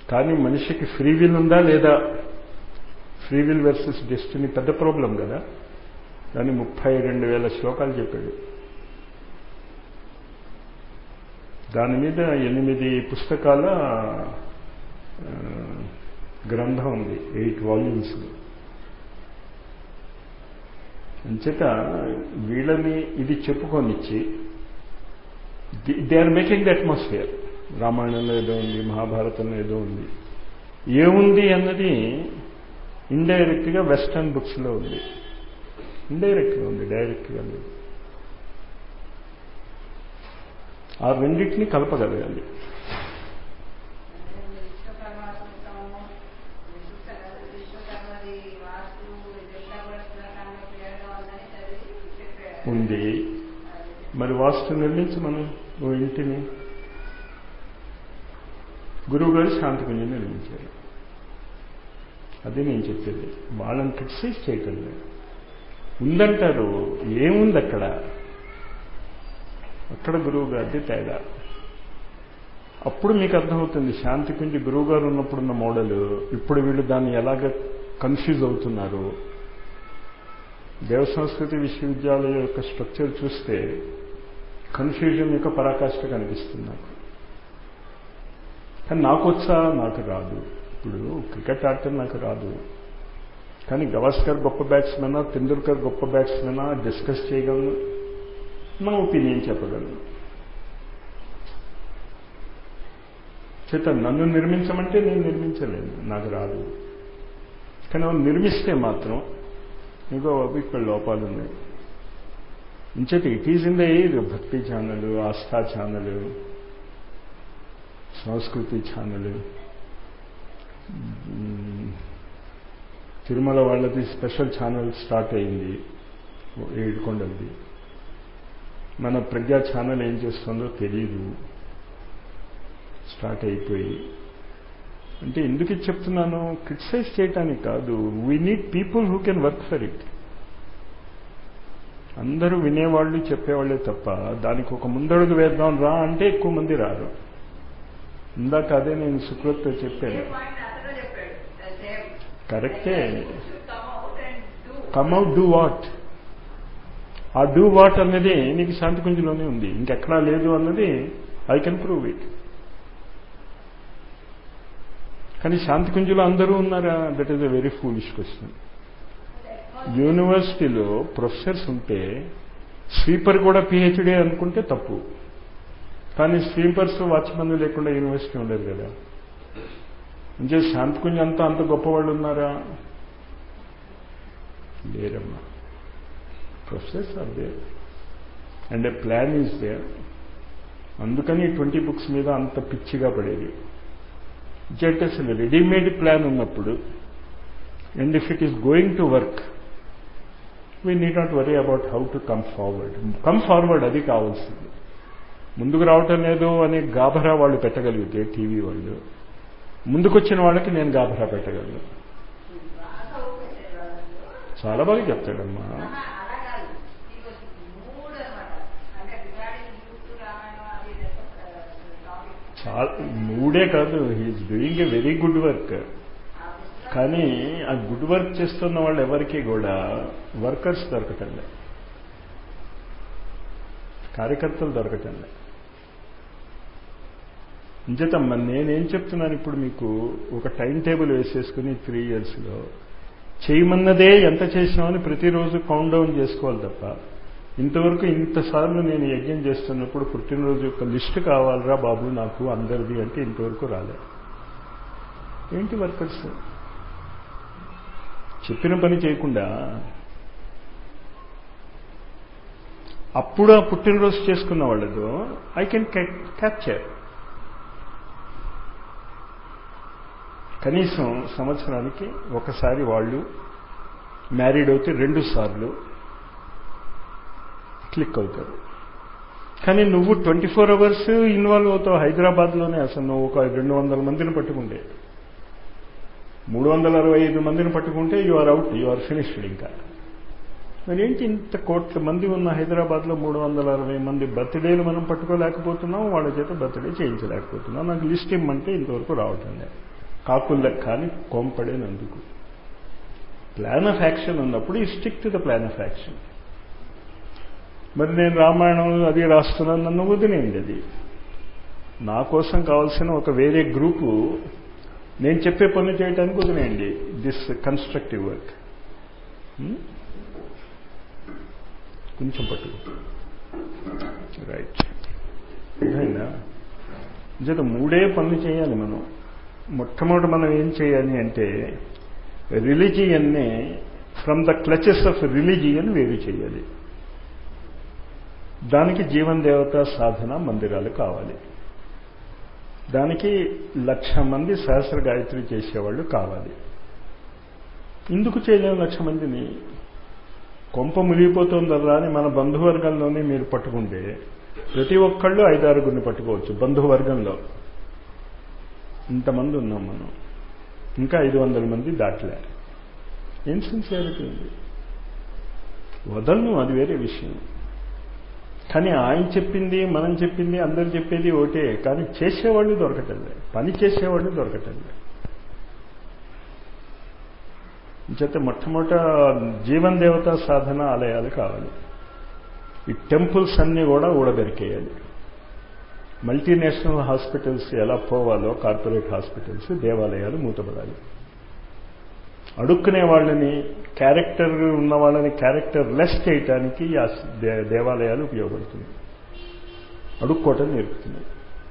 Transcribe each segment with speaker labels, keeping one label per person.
Speaker 1: కానీ మనిషికి free will ఉందా లేదా ఫ్రీ విల్ వర్సెస్ డెస్టినీ పెద్ద ప్రాబ్లం కదా దాన్ని ముప్పై రెండు వేల శ్లోకాలు చెప్పాడు దాని మీద ఎనిమిది పుస్తకాల గ్రంథం ఉంది ఎయిట్ వాల్యూమ్స్ అంచేత వీళ్ళని ఇది చెప్పుకొనిచ్చి they are making the atmosphere రామాయణంలో ఏదో ఉంది మహాభారతంలో ఏదో ఉంది ఏముంది అన్నది ఇండైరెక్ట్గా వెస్టర్న్ బుక్స్లో ఉంది ఇండైరెక్ట్గా ఉంది డైరెక్ట్గా లేదు ఆ రెండింటిని కలపగలగాలి ఉంది మరి వాస్తు నిర్మించి మనం ఓ ఇంటిని గురువు గారు శాంతికుంజం నిర్మించారు అది నేను చెప్పేది వాళ్ళని క్రిటిసైజ్ చేయటం లేదు ఉందంటారు ఏముంది అక్కడ అక్కడ గురువు గారిది తేడా అప్పుడు మీకు అర్థమవుతుంది శాంతి కుంజి గురువు గారు ఉన్నప్పుడున్న మోడల్ ఇప్పుడు వీళ్ళు దాన్ని ఎలాగ కన్ఫ్యూజ్ అవుతున్నారు దేవ సంస్కృతి విశ్వవిద్యాలయం యొక్క స్ట్రక్చర్ చూస్తే కన్ఫ్యూజన్ యొక్క పరాకాష్ట కనిపిస్తుంది నాకు కానీ నాకు వచ్చా నాకు రాదు ఇప్పుడు క్రికెట్ ఆడటం నాకు రాదు కానీ గవాస్కర్ గొప్ప బ్యాట్స్మెనా తెండూల్కర్ గొప్ప బ్యాట్స్మెనా డిస్కస్ చేయగలను నా ఒపీనియన్ చెప్పగలను చేత నన్ను నిర్మించమంటే నేను నిర్మించలేను నాకు రాదు కానీ నిర్మిస్తే మాత్రం ఇంకో ఇక్కడ లోపాలు ఉన్నాయి ఇంచేత it is in the air Bhakti channel Aastha channel Sanskriti channel Tirumala వాళ్ళది స్పెషల్ ఛానల్ స్టార్ట్ అయింది ఏడుకొండలది మన ప్రజ్ఞా ఛానల్ ఏం చేస్తుందో తెలియదు స్టార్ట్ అయిపోయి అంటే ఎందుకు చెప్తున్నాను క్రిటిసైజ్ చేయటానికి కాదు we need people who can work for it అందరూ వినేవాళ్ళు చెప్పేవాళ్ళే తప్ప దానికి ఒక ముందడుగు వేద్దాం రా అంటే ఎక్కువ మంది రారు ఇందాక అదే నేను శుక్లతో చెప్పాను కరెక్టే come at do what uh do what అన్నది నీకు శాంతికుంజలోనే ఉంది ఇంకెక్కడా లేదు అన్నది ఐ కెన్ ప్రూవ్ ఇట్ కానీ శాంతికుంజలో అందరూ ఉన్నారా that is a very foolish question యూనివర్సిటీలో ప్రొఫెసర్స్ ఉంటే స్వీపర్ కూడా పిహెచ్డీ అనుకుంటే తప్పు కానీ స్వీపర్స్ వాచ్మెన్ లేకుండా యూనివర్సిటీ ఉండదు కదా అంటే శాంతికుంజ అంతా అంత గొప్పవాళ్ళు ఉన్నారా లేరమ్మా professors are there and a plan is there అందుకని ట్వంటీ బుక్స్ మీద అంత పిచ్చిగా పడేది జట్ అసలు రెడీమేడ్ ప్లాన్ ఉన్నప్పుడు and if it is going to work we need not worry about how to come forward come forward అది కావాల్సింది ముందుకు రావటం లేదు అనే గాభరా వాళ్ళు పెట్టగలిగితే టీవీ వాళ్ళు ముందుకొచ్చిన వాళ్ళకి నేను గాభరా పెట్టగలను చాలా బాగా చెప్తాడమ్మా చాలా మూడే కాదు he is doing a very good work కానీ ఆ గుడ్ వర్క్ చేస్తున్న వాళ్ళు ఎవరికి కూడా వర్కర్స్ దొరకటంలే కార్యకర్తలు దొరకటంలే ఇంచేత నేనేం చెప్తున్నాను ఇప్పుడు మీకు ఒక టైం టేబుల్ వేసేసుకుని త్రీ ఇయర్స్లో చేయమన్నదే ఎంత చేసినామని ప్రతిరోజు కౌంట్ డౌన్ చేసుకోవాలి తప్ప ఇంతవరకు ఇంతసార్లు నేను యజ్ఞం చేస్తున్నప్పుడు పుట్టినరోజు యొక్క లిస్టు కావాలరా బాబు నాకు అందరిది అంటే ఇంతవరకు రాలే ఏంటి వర్కర్స్ చెప్పిన పని చేయకుండా అప్పుడు ఆ పుట్టినరోజు చేసుకున్న వాళ్ళతో ఐ కెన్ క్యాప్చర్ కనీసం సంవత్సరానికి ఒకసారి వాళ్ళు మ్యారీడ్ అవుతే రెండు సార్లు క్లిక్ అవుతారు కానీ నువ్వు ట్వంటీ ఫోర్ అవర్స్ ఇన్వాల్వ్ అవుతావు హైదరాబాద్లోనే అసలు నువ్వు ఒక రెండు వందల మందిని పట్టుకుంటే మూడు వందల అరవై ఐదు మందిని పట్టుకుంటే you are out you are finished ఇంకా మరి ఏంటి ఇంత కోట్ల మంది ఉన్న హైదరాబాద్లో మూడు వందల అరవై మంది బర్త్డేలు మనం పట్టుకోలేకపోతున్నాం వాళ్ళ చేత బర్త్డే చేయించలేకపోతున్నాం నాకు లిస్ట్ ఇమ్మంటే ఇంతవరకు రావటం లేదు కాకులకు కానీ కోంపడేనందుకు ప్లాన్ ఆఫ్ యాక్షన్ ఉన్నప్పుడు ఈ stick to the plan of action మరి నేను రామాయణం అది రాస్తున్నాను నన్ను వదిలేయండి అది నా కోసం కావాల్సిన ఒక వేరే గ్రూపు నేను చెప్పే పనులు చేయడానికి వదిలేయండి దిస్ కన్స్ట్రక్టివ్ వర్క్ కొంచెం పట్టు రైట్ ఇదైనా చేత మూడే పనులు చేయాలి మనం మొట్టమొదటి మనం ఏం చేయాలి అంటే రిలీజియన్నే from the clutches of religion వేరు చేయాలి దానికి జీవన్ దేవత సాధన మందిరాలు కావాలి దానికి లక్ష మంది సహస్ర గాయత్రి చేసేవాళ్ళు కావాలి ఎందుకు చేయలేము లక్ష మందిని కొంప మునిగిపోతుందరా అని మన బంధువర్గంలోనే మీరు పట్టుకుంటే ప్రతి ఒక్కళ్ళు ఐదారుగురిని పట్టుకోవచ్చు బంధువర్గంలో ఇంతమంది ఉన్నాం మనం ఇంకా ఐదు వందల మంది దాటలే ఏం సిన్సియారిటీ ఉంది వదలను అది వేరే విషయం కానీ ఆయన చెప్పింది మనం చెప్పింది అందరు చెప్పేది ఒకటే కానీ చేసేవాళ్ళు దొరకటంలే పని చేసేవాళ్ళు దొరకటంలే చేత మొట్టమొదట జీవన్ దేవత సాధన ఆలయాలు కావాలి ఈ టెంపుల్స్ అన్నీ కూడా ఊడబెరికేయాలి మల్టీనేషనల్ హాస్పిటల్స్ ఎలా పోవాలో కార్పొరేట్ హాస్పిటల్స్ దేవాలయాలు మూతపడాలి అడుక్కునే వాళ్ళని క్యారెక్టర్ ఉన్న వాళ్ళని క్యారెక్టర్ లెస్ చేయటానికి ఆ దేవాలయాలు ఉపయోగపడుతుంది అడుక్కోవటం నేర్పుతున్నాయి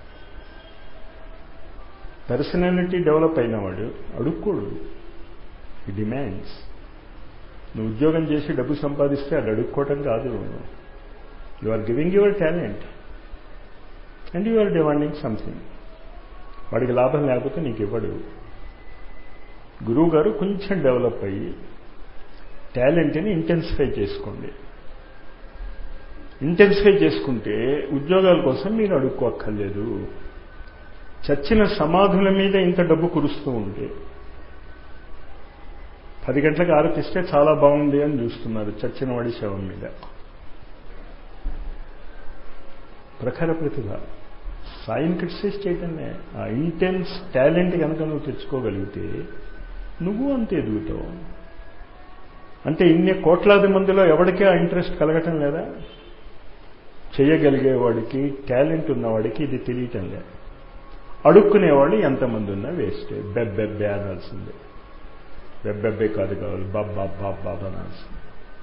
Speaker 1: పర్సనాలిటీ డెవలప్ అయినవాడు అడుక్కోడు ఈ డిమాండ్స్ నువ్వు ఉద్యోగం చేసి డబ్బు సంపాదిస్తే అది అడుక్కోవటం కాదు you are giving your talent and you are demanding something వాడికి లాభం లేకపోతే నీకు ఇవ్వడు గురువు గారు కొంచెం డెవలప్ అయ్యి టాలెంట్ని ఇంటెన్సిఫై చేసుకోండి ఇంటెన్సిఫై చేసుకుంటే ఉద్యోగాల కోసం మీరు అడుక్కోక్కర్లేదు చచ్చిన సమాధుల మీద ఇంత డబ్బు కురుస్తూ ఉంటే పది గంటలకు ఆరతిస్తే చాలా బాగుంది అని చూస్తున్నారు చచ్చిన వాడి శవం మీద ప్రఖర ప్రతిభ సాయిని క్రిటిసైజ్ చేయటమే ఆ ఇంటెన్స్ టాలెంట్ కనుక నువ్వు తెచ్చుకోగలిగితే నువ్వు అంతే ఎదుగుతావు అంటే ఇన్ని కోట్లాది మందిలో ఎవరికీ ఆ ఇంట్రెస్ట్ కలగటం లేదా చేయగలిగేవాడికి టాలెంట్ ఉన్నవాడికి ఇది తెలియటం లేదు అడుక్కునేవాళ్ళు ఎంతమంది ఉన్నా వేస్టే బెబ్బెబ్బే అనాల్సిందే బెబ్బెబ్బే కాదు కావాలి బాబ్ బాబ్ బాబ్ బాబ్ అనాల్సింది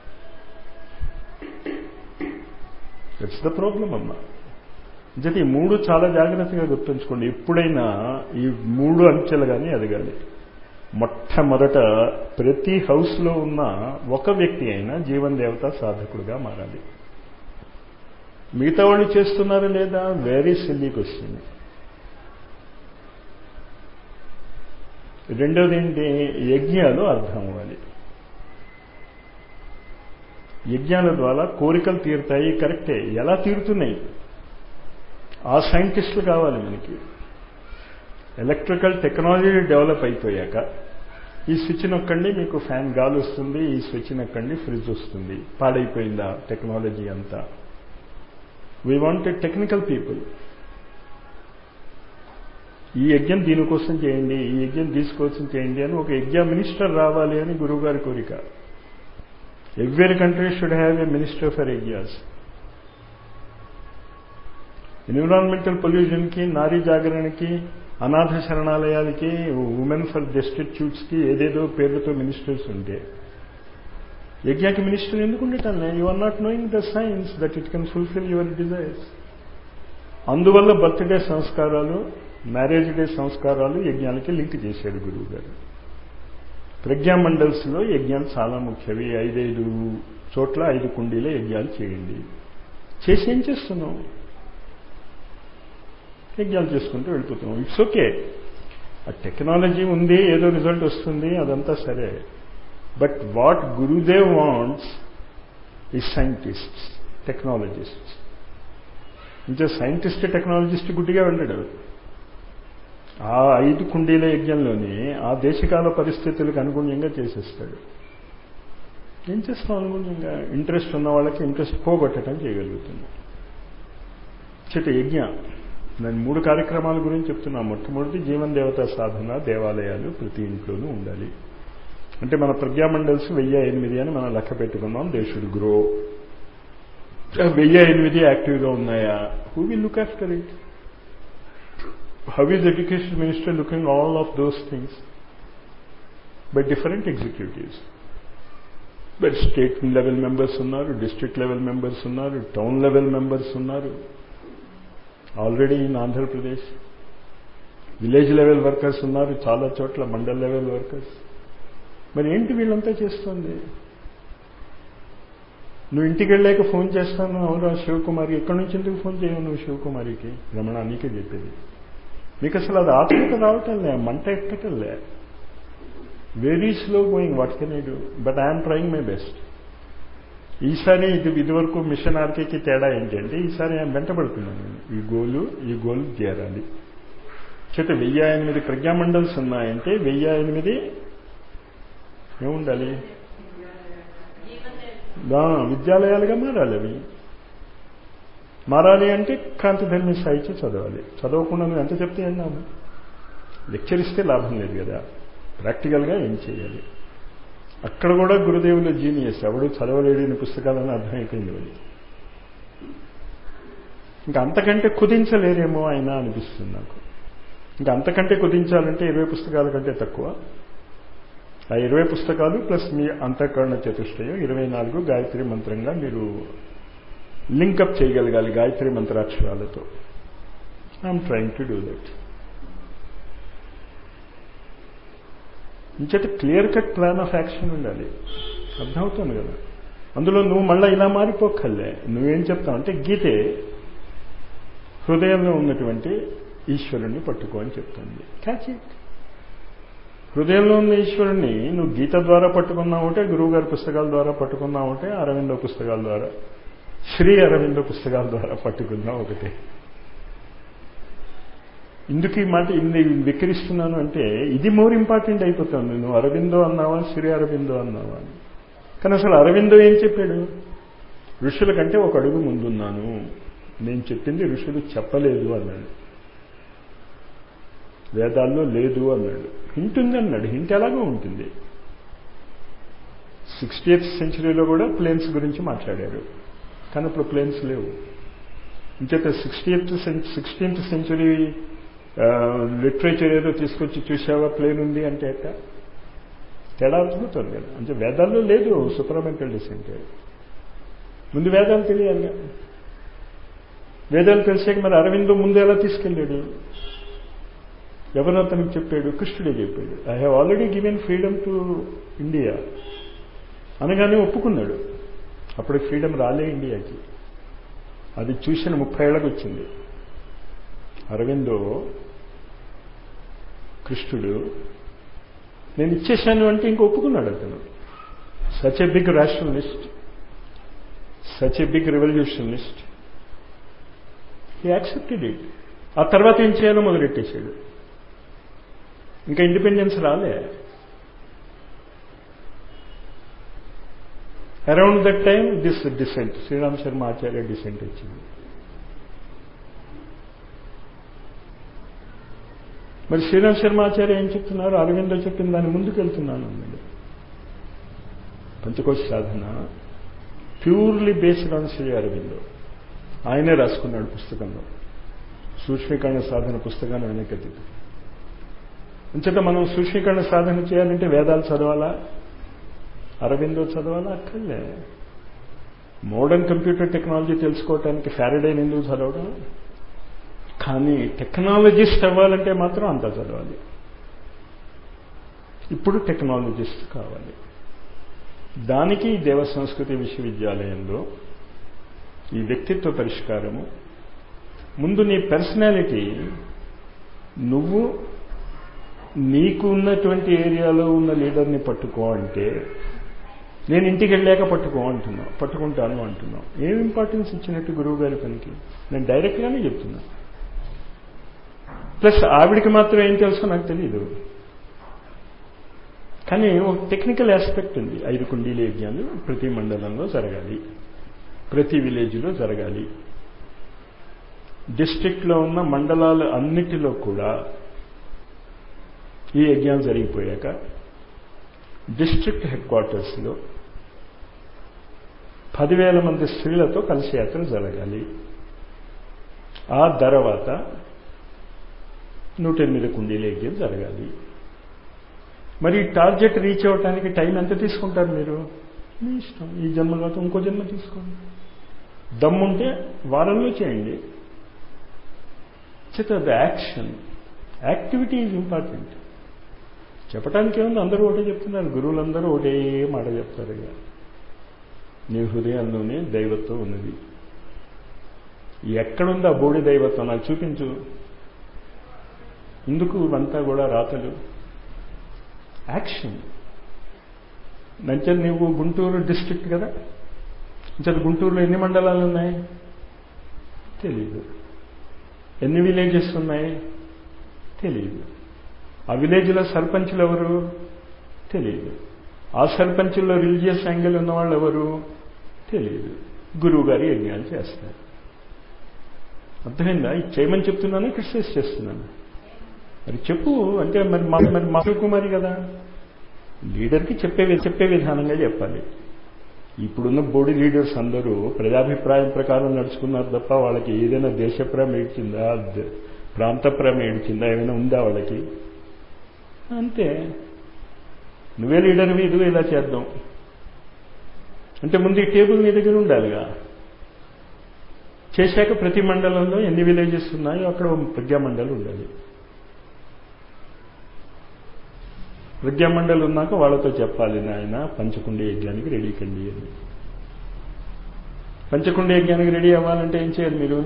Speaker 1: ఇట్స్ ద ప్రాబ్లం అమ్మా అంటే ఈ మూడు చాలా జాగ్రత్తగా గుర్తుంచుకోండి ఎప్పుడైనా ఈ మూడు అంచెలుగానే ఎదగాలి మొట్టమొదట ప్రతి హౌస్లో ఉన్న ఒక వ్యక్తి అయినా జీవన్ దేవత సాధకుడుగా మారాలి మిగతా వాళ్ళు చేస్తున్నారా లేదా వెరీ సిల్లీ క్వశ్చన్ రెండోది ఏంటి యజ్ఞాలు అర్థం అవ్వాలి యజ్ఞాల ద్వారా కోరికలు తీరుతాయి కరెక్టే ఎలా తీరుతున్నాయి ఆ సైంటిస్టులు కావాలి మనకి ఎలక్ట్రికల్ టెక్నాలజీ డెవలప్ అయిపోయాక ఈ స్విచ్ నొక్కండి మీకు ఫ్యాన్ గాలి వస్తుంది ఈ స్విచ్ నొక్కండి ఫ్రిడ్జ్ వస్తుంది పాడైపోయిందా టెక్నాలజీ అంతా వీ వాంట్ టెక్నికల్ పీపుల్ ఈ యజ్ఞం దీనికోసం చేయండి ఈ యజ్ఞం దీనికోసం చేయండి అని ఒక యజ్ఞ మినిస్టర్ రావాలి అని గురువు గారి కోరిక every country should have a minister for యజ్ఞాస్ ఎన్విరాన్మెంటల్ పొల్యూషన్కి నారీ జాగరణకి అనాథ శరణాలయాలకి ఉమెన్ ఫర్ డెస్టిట్యూట్స్కి ఏదేదో పేర్లతో మినిస్టర్స్ ఉంటే యజ్ఞకి మినిస్టర్ ఎందుకు ఉండటం you are not knowing the science that it can fulfil your desires అందువల్ల బర్త్డే సంస్కారాలు మ్యారేజ్ డే సంస్కారాలు యజ్ఞాలకి లింక్ చేశాడు గురువు గారు ప్రజ్ఞా మండల్స్లో యజ్ఞాలు చాలా ముఖ్యవి ఐదైదు చోట్ల ఐదు కుండీలే యజ్ఞాలు చేయండి చేసి ఏం చేస్తున్నాం యజ్ఞాలు చేసుకుంటూ వెళ్ళిపోతున్నాం ఇట్స్ ఓకే ఆ టెక్నాలజీ ఉంది ఏదో రిజల్ట్ వస్తుంది అదంతా సరే బట్ వాట్ గురుదేవ్ వాంట్స్ ఈ సైంటిస్ట్స్ టెక్నాలజిస్ట్స్ ఇంకా సైంటిస్ట్ టెక్నాలజిస్ట్ గుడ్డిగా వెళ్ళాడు ఆ ఐదు కుండీల యజ్ఞంలోనే ఆ దేశకాల పరిస్థితులకు అనుగుణ్యంగా చేసేస్తాడు ఏం చేస్తాం అనుగుణ్యంగా ఇంట్రెస్ట్ ఉన్న వాళ్ళకి ఇంట్రెస్ట్ పోగొట్టడం చేయగలుగుతుంది చెట్టు యజ్ఞ నేను మూడు కార్యక్రమాల గురించి చెప్తున్నా మొట్టమొదటి జీవన దేవత సాధన దేవాలయాలు ప్రతి ఇంట్లోనూ ఉండాలి అంటే మన ప్రజ్ఞామండల్స్ వెయ్యి ఎనిమిది అని మనం లెక్క పెట్టుకున్నాం దే షుడ్ గ్రో వెయ్యి ఎనిమిది యాక్టివ్గా ఉన్నాయా who will look after it how is education minister looking all of those things by different executives but state level members ఉన్నారు డిస్ట్రిక్ట్ లెవెల్ మెంబర్స్ ఉన్నారు టౌన్ లెవెల్ మెంబర్స్ ఉన్నారు already in Andhra Pradesh village level workers ఉన్నారు చాలా చోట్ల mandal level workers మరి ఏంటి వీళ్ళంతా చేస్తుంది నువ్వు ఇంటికి వెళ్ళాక ఫోన్ చేస్తాను అవునా శివకుమారి ఎక్కడి నుంచి ఎందుకు ఫోన్ చేయవు నువ్వు శివకుమారికి రమణ నీకే చెప్పేది మీకు అసలు అది ఆత్మీయత రావటంలే మంట ఎక్కటంలే very slow going what can I do but I'm trying my best ఈసారి ఇది ఇదివరకు మిషన్ ఆర్కేకి తేడా ఏంటంటే ఈసారి ఆయన వెంటబడుతున్నాను నేను ఈ గోలు ఈ గోల్ చేరాలి చేత వెయ్యి ఎనిమిది ప్రజ్ఞామండల్స్ ఉన్నాయంటే వెయ్యి ఎనిమిది ఏముండాలి విద్యాలయాలుగా మారాలి అవి మారాలి అంటే కాంతిధర్మి సాహిత్యం చదవాలి చదవకుండా నువ్వు ఎంత చెప్తే అన్నాము లెక్చర్ ఇస్తే లాభం లేదు కదా ప్రాక్టికల్గా ఏం చేయాలి అక్కడ కూడా గురుదేవుల జీనియస్ ఎవడు చదవలేడిన పుస్తకాలని అర్థమైపోయింది వాళ్ళు ఇంకా అంతకంటే కుదించలేరేమో ఆయన అనిపిస్తుంది నాకు ఇంకా అంతకంటే కుదించాలంటే ఇరవై పుస్తకాల కంటే తక్కువ ఆ ఇరవై పుస్తకాలు ప్లస్ మీ అంతఃకరణ చతుష్టయం ఇరవై నాలుగు గాయత్రి మంత్రంగా మీరు లింకప్ చేయగలగాలి గాయత్రి మంత్రాక్షరాలతో I'm trying to do that ఇంచేత clear cut plan of action ఉండాలి అర్థమవుతుంది కదా అందులో నువ్వు మళ్ళీ ఇలా మారిపోక్కర్లే నువ్వేం చెప్తావు అంటే గీతే హృదయంలో ఉన్నటువంటి ఈశ్వరుణ్ణి పట్టుకో అని చెప్తుంది క్యాచ్ ఇట్ హృదయంలో ఉన్న ఈశ్వరుణ్ణి నువ్వు గీత ద్వారా పట్టుకున్నావుంటే గురువు గారి పుస్తకాల ద్వారా పట్టుకున్నావుంటే అరవిందో పుస్తకాల ద్వారా శ్రీ అరవిందో పుస్తకాల ద్వారా పట్టుకున్నావు ఒకటే ఎందుకు ఈ మాట ఇన్ని వికరిస్తున్నాను అంటే ఇది మోర్ ఇంపార్టెంట్ అయిపోతుంది నువ్వు అరవిందో అన్నావా శ్రీ అరవిందో అన్నావా కానీ అసలు అరవిందో ఏం చెప్పాడు ఋషుల కంటే ఒక అడుగు ముందున్నాను నేను చెప్పింది ఋషులు చెప్పలేదు అన్నాడు వేదాల్లో లేదు అన్నాడు హింట్ ఉంది అన్నాడు హింట్ ఎలాగో ఉంటుంది సిక్స్టీ ఎయిత్ సెంచరీలో కూడా ప్లేన్స్ గురించి మాట్లాడారు కానీ ఇప్పుడు ప్లేన్స్ లేవు ఇంకేత sixty eighth sixteenth century literature ఏదో తీసుకొచ్చి చూసావా ప్లేన్ ఉంది అంటే ఎట్ట తేడా అర్థమవుతుంది కదా అంటే వేదాల్లో లేదు సూపరమెంటల్ డిసెంట్ ముందు వేదాలు తెలియాలి వేదాలు తెలిసాక మరి అరవిందో ముందు ఎలా తీసుకెళ్ళాడు ఎవరు అతనికి చెప్పాడు కృష్ణుడే చెప్పాడు I have already given freedom to India అనగానే ఒప్పుకున్నాడు అప్పుడు ఫ్రీడమ్ రాలే ఇండియాకి అది చూసిన ముప్పై ఏళ్ళకి వచ్చింది అరవిందో కృష్ణుడు నేను ఇచ్చేశాను అంటే ఇంక ఒప్పుకున్నాడు అతను such a big rationalist such a big revolutionalist he accepted it ఆ తర్వాత ఏం చేయాలో మొదలెట్టేశాడు ఇంకా ఇండిపెండెన్స్ రాలే around that time this descent Sriram Sharma Acharya descent వచ్చింది మరి శ్రీరామ్ శర్మ ఆచార్య ఏం చెప్తున్నారు అరవిందో చెప్పిన దాని ముందుకు వెళ్తున్నాను అన్నాడు పంచకోశ సాధన purely based on Shri Aurobindo ఆయనే రాసుకున్నాడు పుస్తకంలో సూక్ష్మీకరణ సాధన పుస్తకాన్ని వెనక్కి అంచేత మనం సూక్ష్మీకరణ సాధన చేయాలంటే వేదాలు చదవాలా అరవిందో చదవాలా అక్కర్లే మోడర్న్ కంప్యూటర్ టెక్నాలజీ తెలుసుకోవటానికి ఫ్యారడైన్ ఎందుకు చదవడం కానీ టెక్నాలజిస్ట్ అవ్వాలంటే మాత్రం అంత చదవాలి ఇప్పుడు టెక్నాలజిస్ట్ కావాలి దానికి దేవ సంస్కృతి విశ్వవిద్యాలయంలో ఈ వ్యక్తిత్వ పరిష్కారము ముందు నీ పర్సనాలిటీ నువ్వు నీకు ఉన్నటువంటి ఏరియాలో ఉన్న లీడర్ని పట్టుకో అంటే నేను ఇంటికి వెళ్ళాక పట్టుకో అంటున్నావు పట్టుకుంటాను అంటున్నావు ఏం ఇంపార్టెన్స్ ఇచ్చినట్టు గురువు గారి పనికి నేను డైరెక్ట్గానే చెప్తున్నా ప్లస్ ఆవిడికి మాత్రం ఏం తెలుసో నాకు తెలియదు కానీ ఒక టెక్నికల్ ఆస్పెక్ట్ ఉంది ఐదు కుండీల యజ్ఞాలు ప్రతి మండలంలో జరగాలి ప్రతి విలేజ్లో జరగాలి డిస్ట్రిక్ట్లో ఉన్న మండలాలు అన్నిటిలో కూడా ఈ యజ్ఞాలు జరిగిపోయాక డిస్ట్రిక్ట్ హెడ్ క్వార్టర్స్లో పదివేల మంది స్త్రీలతో కలిసి యాత్ర జరగాలి ఆ తర్వాత నూట ఎనిమిది కుండీల యజ్ఞం జరగాలి మరి ఈ టార్గెట్ రీచ్ అవ్వటానికి టైం ఎంత తీసుకుంటారు మీరు మీ ఇష్టం ఈ జన్మ కాదు ఇంకో జన్మ తీసుకోండి దమ్ముంటే వారంలో చేయండి చేత the action activity is important చెప్పడానికి ఏముంది అందరూ ఒకటే చెప్తున్నారు గురువులందరూ ఒకటే మాట చెప్తారు ఇక నీ హృదయంలోనే దైవత్వం ఉన్నది ఎక్కడుంది ఆ బోడి దైవత్వం నాకు చూపించు ఎందుకు ఇవంతా కూడా రాతలు యాక్షన్ నంచర్ నువ్వు గుంటూరు డిస్ట్రిక్ట్ కదా నంచర్ గుంటూరులో ఎన్ని మండలాలు ఉన్నాయి తెలియదు ఎన్ని విలేజెస్ ఉన్నాయి తెలియదు ఆ విలేజ్లో సర్పంచులు ఎవరు తెలియదు ఆ సర్పంచుల్లో రిలీజియస్ యాంగిల్ ఉన్న వాళ్ళు ఎవరు తెలియదు గురువు గారి యజ్ఞాలు చేస్తారు అర్థమైందా ఇది చేయమని చెప్తున్నాను క్రిటిసైజ్ చేస్తున్నాను మరి చెప్పు అంటే మరి మా మరి మా కుమారి కదా లీడర్కి చెప్పే చెప్పే విధానంగా చెప్పాలి ఇప్పుడున్న బోడీ లీడర్స్ అందరూ ప్రజాభిప్రాయం ప్రకారం నడుచుకున్నారు తప్ప వాళ్ళకి ఏదైనా దేశప్రేమ ఏడ్చిందా ప్రాంత ప్రేమ ఏడ్చిందా ఏమైనా ఉందా వాళ్ళకి అంతే నువ్వే లీడర్వి ఇదిగో ఇలా చేద్దాం అంటే ముందు ఈ టేబుల్ నీ దగ్గర ఉండాలిగా చేశాక ప్రతి మండలంలో ఎన్ని విలేజెస్ ఉన్నాయో అక్కడ ప్రజ్ఞామండలి ఉండాలి ప్రజ్ఞామండలి ఉన్నాక వాళ్ళతో చెప్పాలి నాయన పంచకుండి యజ్ఞానికి రెడీ కండి అని పంచకుండి యజ్ఞానికి రెడీ అవ్వాలంటే ఏం చేయాలి మీరు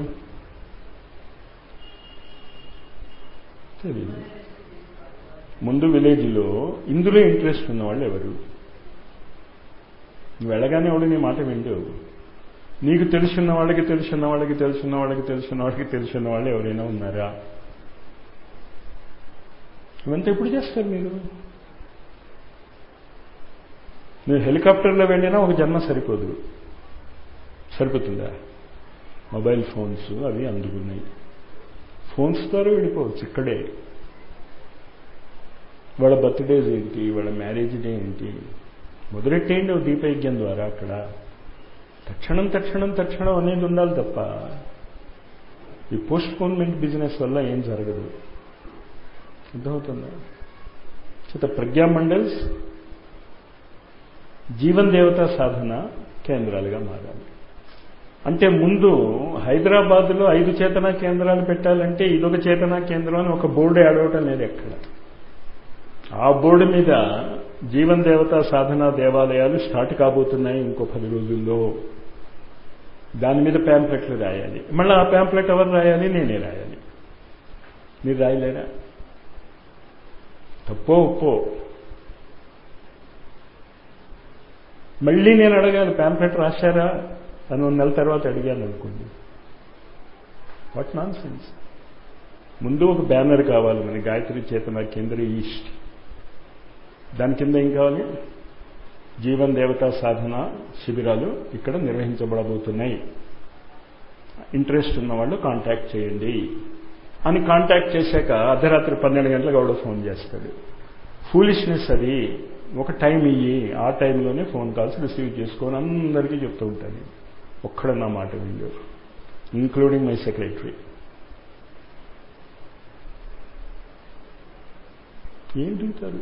Speaker 1: తెలియదు ముందు విలేజ్లో ఇందులో ఇంట్రెస్ట్ ఉన్నవాళ్ళు ఎవరు నువ్వు వెళ్ళగానే ఎవడు నీ మాట వింటావు నీకు తెలుసున్న వాళ్ళకి తెలుసున్న వాళ్ళకి తెలుసున్న వాళ్ళకి తెలుసున్న వాళ్ళకి తెలుసున్న వాళ్ళు ఎవరైనా ఉన్నారా ఇవంతా ఎప్పుడు చేస్తారు మీరు మీరు హెలికాప్టర్లో వెళ్ళినా ఒక జన్మ సరిపోదు సరిపోతుందా మొబైల్ ఫోన్స్ అవి అందుకున్నాయి ఫోన్స్ ద్వారా వెళ్ళిపోవచ్చు ఇక్కడే వాళ్ళ బర్త్డేస్ ఏంటి వాళ్ళ మ్యారేజ్ డే ఏంటి మొదలెట్టేయండి ఒక దీపయజ్ఞం ద్వారా అక్కడ తక్షణం తక్షణం తక్షణం అనేది ఉండాలి తప్ప ఈ పోస్ట్పోన్మెంట్ బిజినెస్ వల్ల ఏం జరగదు అర్థమవుతుందా చేత ప్రజ్ఞామండల్స్ జీవన్ దేవతా సాధన కేంద్రాలుగా మారాలి అంటే ముందు హైదరాబాద్లో ఐదు చేతనా కేంద్రాలు పెట్టాలంటే ఇదొక చేతనా కేంద్రం అని ఒక బోర్డు ఏడవటం లేదు ఎక్కడ ఆ బోర్డు మీద జీవన్ దేవతా సాధనా దేవాలయాలు స్టార్ట్ కాబోతున్నాయి ఇంకో పది రోజుల్లో దాని మీద ప్యాంప్లెట్లు రాయాలి మళ్ళీ ఆ ప్యాంప్లెట్ ఎవరు రాయాలి నేనే రాయాలి మీరు రాయలేరా తప్పో ఒప్పో మళ్ళీ నేను అడగాలి ప్యాంప్లెట్ రాశారా అని ఒక నెల తర్వాత అడిగాను అనుకోండి వాట్ నాన్ సెన్స్ ముందు ఒక బ్యానర్ కావాలి మన గాయత్రి చేతన కేంద్ర ఈస్ట్ దాని కింద ఏం కావాలి జీవన్ దేవతా సాధన శిబిరాలు ఇక్కడ నిర్వహించబడబోతున్నాయి ఇంట్రెస్ట్ ఉన్న వాళ్ళు కాంటాక్ట్ చేయండి అని కాంటాక్ట్ చేశాక అర్ధరాత్రి పన్నెండు గంటలకు ఎవడో ఫోన్ చేస్తాడు ఫూలిష్నెస్ అది ఒక టైం ఇయ్యి ఆ టైంలోనే ఫోన్ కాల్స్ రిసీవ్ చేసుకొని అందరికీ చెప్తూ ఉంటాను ఒక్కడ నా మాట విండు ఇంక్లూడింగ్ మై సెక్రటరీ ఏం దిగుతారు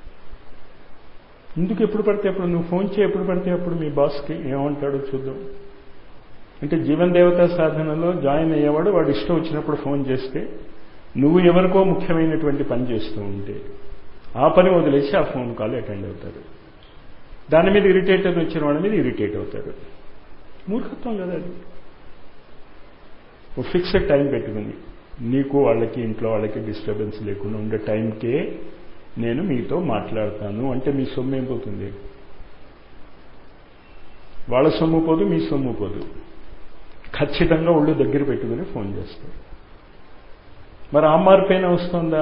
Speaker 1: ఎందుకు ఎప్పుడు పడితే అప్పుడు నువ్వు ఫోన్ చేయి ఎప్పుడు పడితే అప్పుడు మీ బాస్కి ఏమంటాడో చూద్దాం అంటే జీవన్ దేవతా సాధనలో జాయిన్ అయ్యేవాడు వాడు ఇష్టం వచ్చినప్పుడు ఫోన్ చేస్తే నువ్వు ఎవరికో ముఖ్యమైనటువంటి పని చేస్తూ ఉంటే ఆ పని వదిలేసి ఆ ఫోన్ కాల్ అటెండ్ అవుతారు దాని మీద ఇరిటేటర్ వచ్చిన వాడి మీద ఇరిటేట్ అవుతారు మూర్ఖత్వం కదా అది ఓ ఫిక్స్డ్ టైం పెట్టుకుని నీకు వాళ్ళకి ఇంట్లో వాళ్ళకి డిస్టర్బెన్స్ లేకుండా ఉండే టైంకే నేను మీతో మాట్లాడతాను అంటే మీ సొమ్ము ఏం పోతుంది వాళ్ళ సొమ్ము పోదు మీ సొమ్ము పోదు ఖచ్చితంగా ఒళ్ళు దగ్గర పెట్టుకుని ఫోన్ చేస్తారు మరి ఆ మార్పైనా వస్తుందా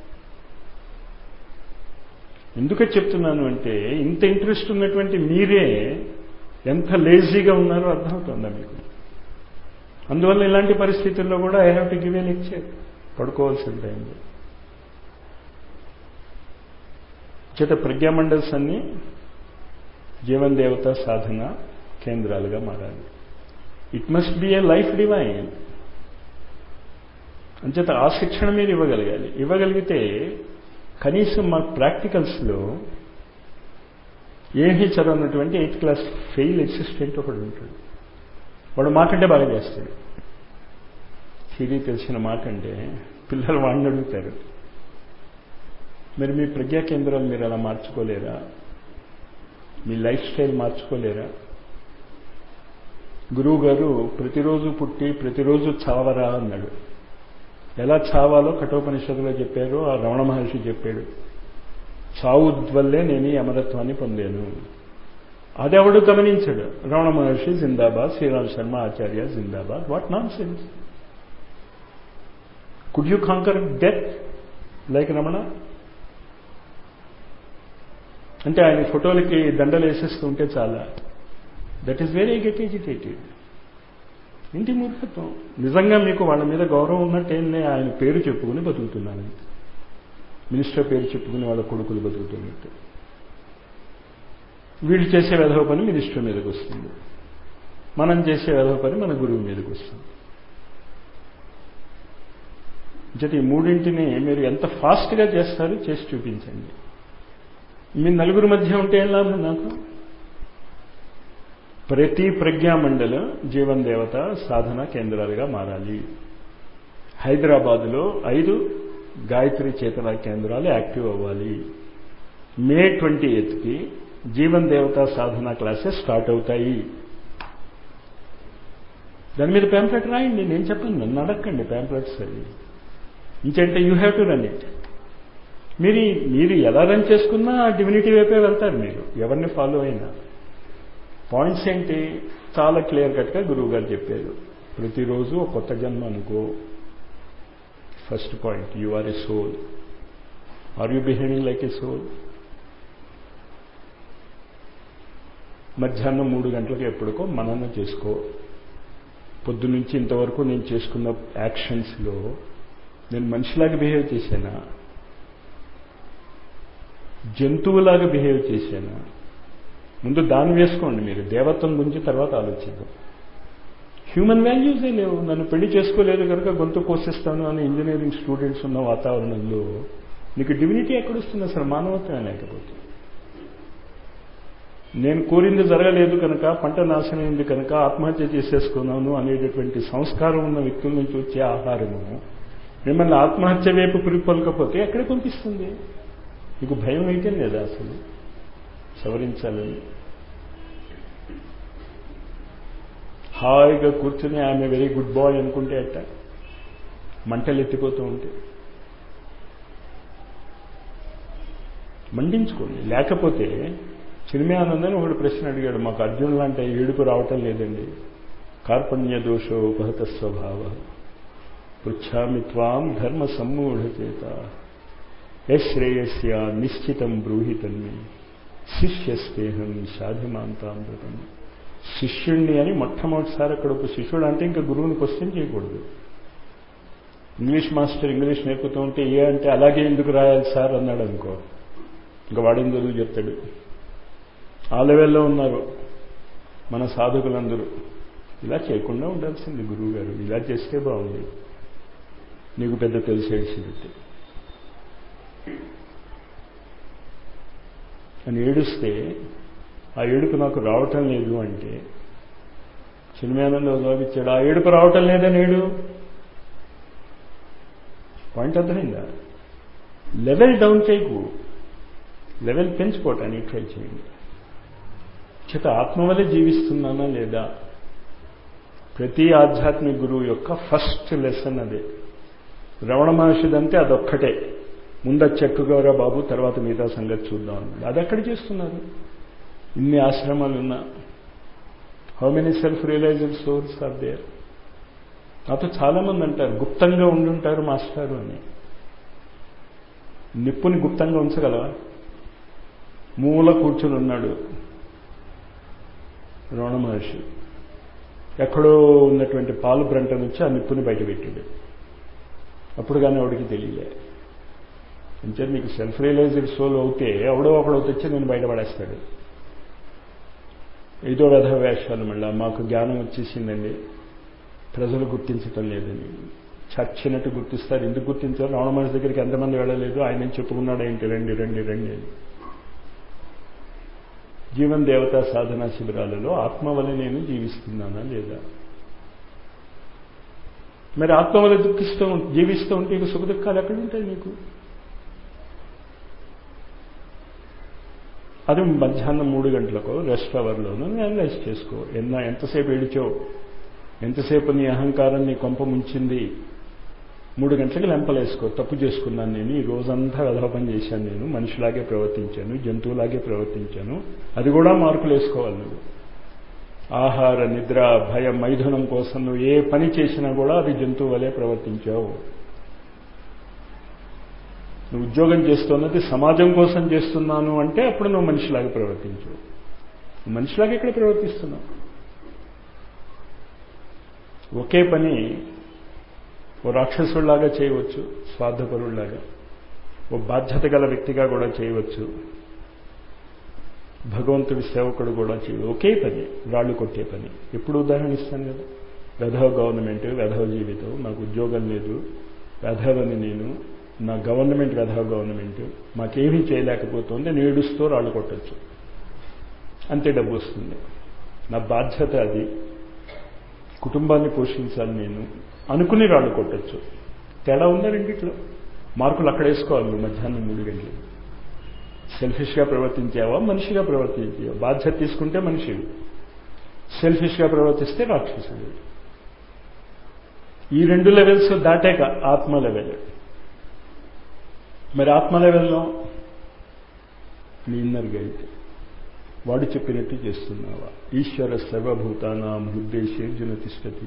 Speaker 1: ఎందుకు చెప్తున్నాను అంటే ఇంత ఇంట్రెస్ట్ ఉన్నటువంటి మీరే ఎంత లేజీగా ఉన్నారో అర్థమవుతుందా మీకు అందువల్ల ఇలాంటి పరిస్థితుల్లో కూడా I have to give a lecture పడుకోవాల్సిన టైంలో చేత ప్రజ్ఞామండల్స్ అన్ని జీవన్ దేవత సాధన కేంద్రాలుగా మారాలి it must be a life divine అంచేత ఆ శిక్షణ మీరు ఇవ్వగలగాలి ఇవ్వగలిగితే కనీసం మా ప్రాక్టికల్స్లో ఏమీ చదవనటువంటి ఎయిత్ క్లాస్ ఫెయిల్ అసిస్టెంట్ ఒకడు ఉంటాడు వాడు మాకంటే బాగా చేస్తాడు థిరీ తెలిసిన మాకంటే పిల్లలు వాడిని అడుగుతారు మరి మీ ప్రజ్ఞా కేంద్రాలు మీరు అలా మార్చుకోలేరా మీ లైఫ్ స్టైల్ మార్చుకోలేరా గురువు గారు ప్రతిరోజు పుట్టి ప్రతిరోజు చావరా అన్నాడు ఎలా చావాలో కఠోపనిషత్తులో చెప్పారు ఆ రమణ మహర్షి చెప్పాడు చావు వల్లే నేను ఈ అమరత్వాన్ని పొందాను అది ఎవడు గమనించాడు రమణ మహర్షి జిందాబాద్ శ్రీరామ్ శర్మ ఆచార్య జిందాబాద్ what nonsense could you conquer death like Ramana అంటే ఆయన ఫోటోలకి దండలు వేసేస్తుంటే చాలా that is very get educated ఇంటి మూర్ఖత్వం నిజంగా మీకు వాళ్ళ మీద గౌరవం ఉన్నట్టేనే ఆయన పేరు చెప్పుకుని బతుకుతున్నాను మినిస్టర్ పేరు చెప్పుకుని వాళ్ళ కొడుకులు బతుకుతున్నట్టు వీళ్ళు చేసే వెధవ పని మినిస్టర్ మీదకి వస్తుంది మనం చేసే వెధవ పని మన గురువు మీదకి వస్తుంది జత ఈ మూడింటిని మీరు ఎంత ఫాస్ట్గా చేస్తారో చేసి చూపించండి మీ నలుగురు మధ్య ఉంటే ఏం లాభం నాకు ప్రతి ప్రజ్ఞామండల జీవన్ దేవత సాధన కేంద్రాలుగా మారాలి హైదరాబాదులో ఐదు గాయత్రి చేతన కేంద్రాలు యాక్టివ్ అవ్వాలి మే ట్వంటీ ఎయిత్కి జీవన్ దేవత సాధన క్లాసెస్ స్టార్ట్ అవుతాయి దాని మీద ప్యాంప్లెట్ రాయండి నేను చెప్పను నన్ను అడగండి ప్యాంప్లెట్స్ అవి ఇంకంటే you have to run it మీరు మీరు ఎలా రన్ చేసుకున్నా డివినిటీ వైపే వెళ్తారు మీరు ఎవరిని ఫాలో అయినా పాయింట్స్ ఏంటి చాలా క్లియర్ కట్గా గురువు గారు చెప్పారు ప్రతిరోజు ఒక కొత్త జన్మ అనుకో first point you are a soul are you behaving like a soul మధ్యాహ్నం మూడు గంటలకు ఎప్పుడుకో మనన చేసుకో పొద్దునుంచి ఇంతవరకు నేను చేసుకున్న యాక్షన్స్లో నేను మనిషిలాగా బిహేవ్ చేశానా జంతువులాగా బిహేవ్ చేశానా ముందు దాన్ని వేసుకోండి మీరు దేవత్వం గురించి తర్వాత ఆలోచిద్దాం హ్యూమన్ వాల్యూసే లేవు నన్ను పెళ్లి చేసుకోలేదు కనుక గొంతు కోసిస్తాను అని ఇంజనీరింగ్ స్టూడెంట్స్ ఉన్న వాతావరణంలో నీకు డివినిటీ ఎక్కడొస్తుంది అసలు మానవత్వం లేకపోతే నేను కోరింది జరగలేదు కనుక పంట నాశనమైంది కనుక ఆత్మహత్య చేసేసుకున్నాను అనేటటువంటి సంస్కారం ఉన్న వ్యక్తుల నుంచి వచ్చే ఆహారము మిమ్మల్ని ఆత్మహత్య వైపు పురిపొలకపోతే ఎక్కడ పంపిస్తుంది మీకు భయం అయితే లేదా అసలు సవరించాలని హాయిగా కూర్చుని ఆమె వెరీ గుడ్ బాయ్ అనుకుంటే అట్ట మంటలు ఎత్తిపోతూ ఉంటే మండించుకోండి లేకపోతే చిన్మయానందని ఒకడు ప్రశ్న అడిగాడు మాకు అర్జున్ లాంటి ఏడుపు రావటం లేదండి కార్పణ్య దోషో ఉపహత స్వభావ పృచ్ఛామి త్వాం ధర్మ సమ్మూఢచేత యశ్రేయస్య నిశ్చితం బ్రూహితన్మి శిష్యస్తేహం సాధిమాంతామృతం శిష్యుణ్ణి అని మొట్టమొదటిసారి అక్కడ ఒక శిష్యుడు అంటే ఇంకా గురువుని క్వశ్చన్ చేయకూడదు ఇంగ్లీష్ మాస్టర్ ఇంగ్లీష్ నేర్పుతూ ఉంటే ఏ అంటే అలాగే ఎందుకు రాయాలి సార్ అన్నాడు అనుకో ఇంకా వాడేం చదువు చెప్తాడు ఆ లెవెల్లో ఉన్నారు మన సాధకులందరూ ఇలా చేయకుండా ఉండాల్సింది గురువు గారు ఇలా చేస్తే బాగుంది నీకు పెద్ద తెలిసేసినట్టు అని ఏడుస్తే ఆ ఏడుపు నాకు రావటం లేదు అంటే చిన్మయానంద జవాబిచ్చాడు ఆ ఏడుపు రావటం లేదని ఏడు పాయింట్ అర్థమైందా లెవెల్ డౌన్ చేయకు లెవెల్ పెంచుకోవటానికి ట్రై చేయండి చేత ఆత్మ వల్లే జీవిస్తున్నానా లేదా ప్రతి ఆధ్యాత్మిక గురువు యొక్క ఫస్ట్ లెసన్ అదే రమణ మహర్షిదంటే అదొక్కటే ముందు చెక్కుగౌరా బాబు తర్వాత మిగతా సంగతి చూద్దాం అన్నాడు అది ఎక్కడ చేస్తున్నారు ఇన్ని ఆశ్రమాలు ఉన్నా how many self realised source are there నాతో చాలామంది అంటారు గుప్తంగా ఉండుంటారు మాస్టారు అని నిప్పుని గుప్తంగా ఉంచగలవా మూల కూర్చుని ఉన్నాడు రమణ మహర్షి ఎక్కడో ఉన్నటువంటి పాలు బ్రంట నుంచి ఆ నిప్పుని బయటపెట్టాడు అప్పుడు కానీ ఆవిడికి తెలియలే అంటే మీకు సెల్ఫ్ రియలైజ్డ్ సోల్ అవుతే ఎవడో ఒకడో తెచ్చి నేను బయటపడేస్తాడు ఏదో వ్యధ వేషాలు మళ్ళీ మాకు జ్ఞానం వచ్చేసిందండి ప్రజలు గుర్తించటం లేదని చచ్చినట్టు గుర్తిస్తారు ఎందుకు గుర్తించారు రావణ మనిషి దగ్గరికి ఎంతమంది వెళ్ళలేదు ఆయన చెప్పుకున్నాడు ఏంటి రండి రండి రండి అని జీవన్ దేవతా సాధనా శిబిరాలలో ఆత్మ వల్ల నేను జీవిస్తున్నానా లేదా మరి ఆత్మ వల్ల దుఃఖిస్తూ జీవిస్తూ ఉంటే ఇక సుఖ దుఃఖాలు ఎక్కడ ఉంటాయి నీకు అది మధ్యాహ్నం మూడు గంటలకు రెస్ట్ అవర్లోనూ అనలైజ్ చేసుకో ఎన్న ఎంతసేపు ఏడిచావు ఎంతసేపు నీ అహంకారం నీ కొంప ముంచింది మూడు గంటలకు లెంపలేసుకో తప్పు చేసుకున్నాను నేను ఈ రోజంతా వెధపని చేశాను నేను మనిషిలాగే ప్రవర్తించాను జంతువులాగే ప్రవర్తించాను అది కూడా మార్కులు వేసుకోవాలి నువ్వు ఆహార నిద్ర భయం మైథునం కోసం నువ్వు ఏ పని చేసినా కూడా అది జంతువు వలె ప్రవర్తించావు నువ్వు ఉద్యోగం చేస్తున్నది సమాజం కోసం చేస్తున్నాను అంటే అప్పుడు నువ్వు మనిషిలాగా ప్రవర్తించు మనిషిలాగా ఇక్కడ ప్రవర్తిస్తున్నావు ఒకే పని ఓ రాక్షసుడిలాగా చేయవచ్చు స్వార్థపరుడిలాగా ఓ బాధ్యత గల వ్యక్తిగా కూడా చేయవచ్చు భగవంతుడి సేవకుడు కూడా చేయదు ఒకే పని రాళ్ళు కొట్టే పని ఎప్పుడు ఉదాహరణ ఇస్తాను కదా వెధవ గవర్నమెంట్ వెధవ జీవితం నాకు ఉద్యోగం లేదు వెధవని నేను నా గవర్నమెంట్ వెధవ గవర్నమెంట్ మాకేమీ చేయలేకపోతుంది నేను ఏడుస్తూ రాళ్ళు కొట్టచ్చు అంతే డబ్బు వస్తుంది నా బాధ్యత అది కుటుంబాన్ని పోషించాలి నేను అనుకుని రాళ్ళు కొట్టచ్చు తేడా ఉందా రెండిట్లో మార్కులు అక్కడ వేసుకోవాలి నువ్వు మధ్యాహ్నం మూడు గంటలు సెల్ఫిష్గా ప్రవర్తించావా మనిషిగా ప్రవర్తించావా బాధ్యత తీసుకుంటే మనిషివి సెల్ఫిష్గా ప్రవర్తిస్తే రాక్షసుడు ఈ రెండు లెవెల్స్ దాటాక ఆత్మ లెవెల్ మరి ఆత్మ లెవెల్లో నీ ఇన్నర్ గైడ్ వాడు చెప్పినట్టు చేస్తున్నావా ఈశ్వర సర్వభూతానాం హృదయశేర్జున తిష్టతి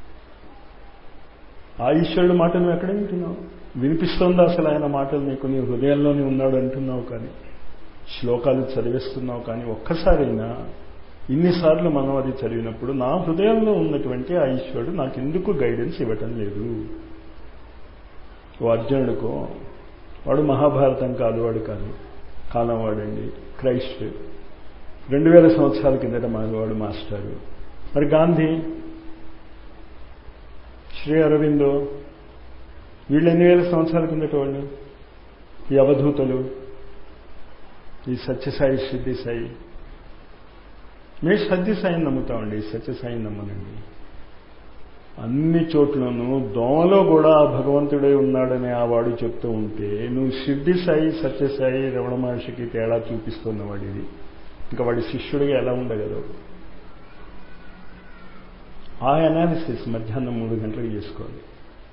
Speaker 1: ఆ ఈశ్వరుడు మాట నువ్వు ఎక్కడ వింటున్నావు వినిపిస్తోందా అసలు ఆయన మాటలు నీకు నీ హృదయంలోనే ఉన్నాడు అంటున్నావు కానీ శ్లోకాలు చదివిస్తున్నావు కానీ ఒక్కసారైనా ఇన్నిసార్లు మనం అది చదివినప్పుడు నా హృదయంలో ఉన్నటువంటి ఆ ఈశ్వరుడు నాకు ఎందుకు గైడెన్స్ ఇవ్వటం లేదు ఓ అర్జునుడికో వాడు మహాభారతం కాదు వాడు కాదు కాలం వాడండి క్రైస్ట్ రెండు వేల సంవత్సరాల కిందట వాడు మాస్టారు మరి గాంధీ శ్రీ అరవిందో వీళ్ళు ఎన్ని వేల సంవత్సరాల కిందట వాళ్ళు ఈ అవధూతలు ఈ సత్యసాయి సిద్ధిసాయి మేము సత్యసాయిని నమ్ముతామండి సత్యసాయిని నమ్మనండి అన్ని చోట్లను దోమలో కూడా భగవంతుడే ఉన్నాడని ఆ వాడు చెప్తూ ఉంటే నువ్వు సిద్ధి సాయి సత్యసాయి రమణ మహర్షికి తేడా చూపిస్తున్నవాడిది ఇంకా వాడి శిష్యుడిగా ఎలా ఉండగలవు ఆ అనాలిసిస్ మధ్యాహ్నం మూడు గంటలకు చేసుకోవాలి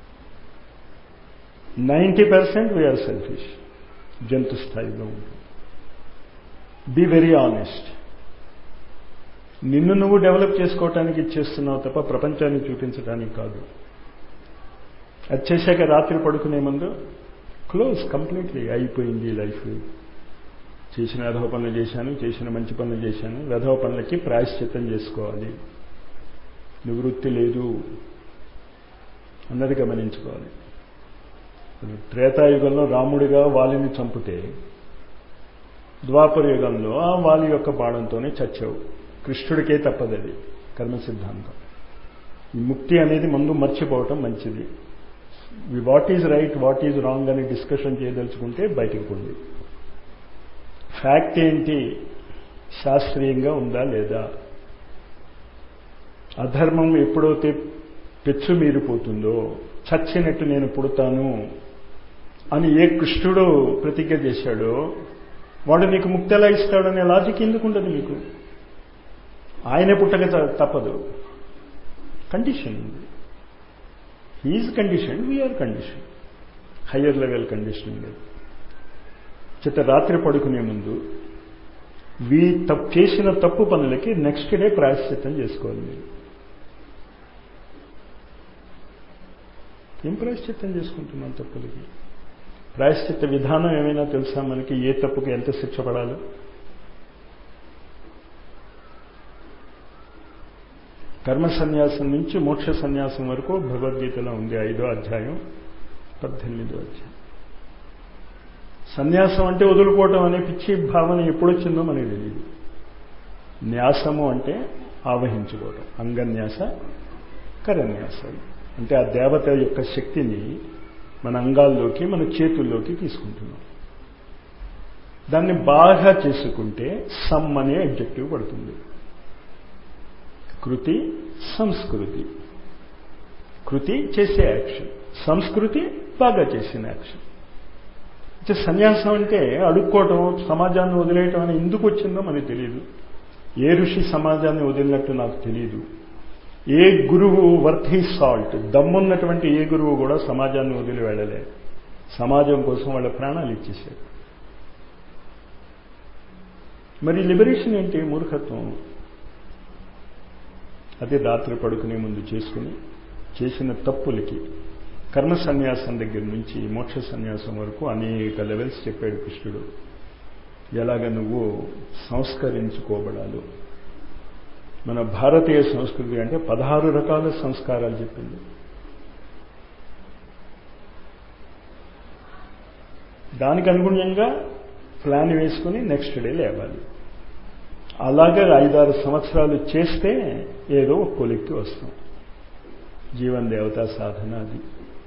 Speaker 1: నైంటీ పర్సెంట్ వీఆర్ సెల్ఫిష్ జంతు స్థాయిలో ఉంటుంది బీ వెరీ ఆనెస్ట్ నిన్ను నువ్వు డెవలప్ చేసుకోవటానికి ఇచ్చేస్తున్నావు తప్ప ప్రపంచాన్ని చూపించడానికి కాదు అది చేశాక రాత్రి పడుకునే ముందు క్లోజ్ కంప్లీట్లీ అయిపోయింది లైఫ్ చేసిన వెధవ పనులు చేశాను చేసిన మంచి పనులు చేశాను వెధవ పనులకి ప్రాయశ్చిత్తం చేసుకోవాలి నివృత్తి లేదు అన్నది గమనించుకోవాలి త్రేతాయుగంలో రాముడిగా వాలిని చంపితే ద్వాపర యుగంలో ఆ వాలి యొక్క బాణంతోనే చచ్చావు కృష్ణుడికే తప్పదది కర్మ సిద్ధాంతం ఈ ముక్తి అనేది ముందు మర్చిపోవటం మంచిది what is right what is wrong అని డిస్కషన్ చేయదలుచుకుంటే బయటికి పోండి ఫ్యాక్ట్ ఏంటి శాస్త్రీయంగా ఉందా లేదా అధర్మం ఎప్పుడైతే పెచ్చు మీరిపోతుందో చచ్చినట్టు నేను పుడతాను అని ఏ కృష్ణుడు ప్రతిజ్ఞ చేశాడో వాడు నీకు ముక్తి ఎలా ఇస్తాడనే లాజిక్ ఎందుకు ఉండదు మీకు ఆయనే పుట్టక తప్పదు కండిషన్ ఉంది he is condition we are condition higher level conditioning లేదు చిత్త రాత్రి పడుకునే ముందు వీ తప్పు చేసిన తప్పు పనులకి నెక్స్ట్ డే ప్రాయశ్చిత్తం చేసుకోవాలి మీరు ఏం ప్రాయశ్చిత్తం చేసుకుంటున్నాం తప్పులకి ప్రాయశ్చిత్త విధానం ఏమైనా తెలుసా మనకి ఏ తప్పుకి ఎంత శిక్ష పడాలో కర్మ సన్యాసం నుంచి మోక్ష సన్యాసం వరకు భగవద్గీతలో ఉంది ఐదో అధ్యాయం పద్దెనిమిదో అధ్యాయం సన్యాసం అంటే వదులుకోవటం అనే పిచ్చి భావన ఎప్పుడొచ్చిందో మనకి తెలియదు న్యాసము అంటే ఆవహించుకోవటం అంగన్యాస కరన్యాస అంటే ఆ దేవత యొక్క శక్తిని మన అంగాల్లోకి మన చేతుల్లోకి తీసుకుంటున్నాం దాన్ని బాగా చేసుకుంటే సమ్ అనే అబ్జెక్టివ్ పడుతుంది కృతి సంస్కృతి కృతి చేసే యాక్షన్ సంస్కృతి బాగా చేసిన యాక్షన్ అంటే సన్యాసం అంటే అడుక్కోవటం సమాజాన్ని వదిలేయటం అని ఎందుకు వచ్చిందో మనకు తెలియదు ఏ ఋషి సమాజాన్ని వదిలినట్టు నాకు తెలియదు ఏ గురువు వర్త్ హీ సాల్ట్ దమ్మున్నటువంటి ఏ గురువు కూడా సమాజాన్ని వదిలి వెళ్ళలే సమాజం కోసం వాళ్ళ ప్రాణాలు ఇచ్చేశారు మరి లిబరేషన్ ఏంటి మూర్ఖత్వం అది రాత్రి పడుకునే ముందు చేసుకుని చేసిన తప్పులకి కర్మ సన్యాసం దగ్గర నుంచి మోక్ష సన్యాసం వరకు అనేక లెవెల్స్ చెప్పాడు కృష్ణుడు ఎలాగ నువ్వు సంస్కరించుకోబడాలో మన భారతీయ సంస్కృతి అంటే పదహారు రకాల సంస్కారాలు చెప్పింది దానికి అనుగుణ్యంగా ప్లాన్ వేసుకుని నెక్స్ట్ డే లేవాలి అలాగే ఐదారు సంవత్సరాలు చేస్తే ఏదో ఒక కొలిక్కి వస్తాం జీవన్ దేవతా సాధన అది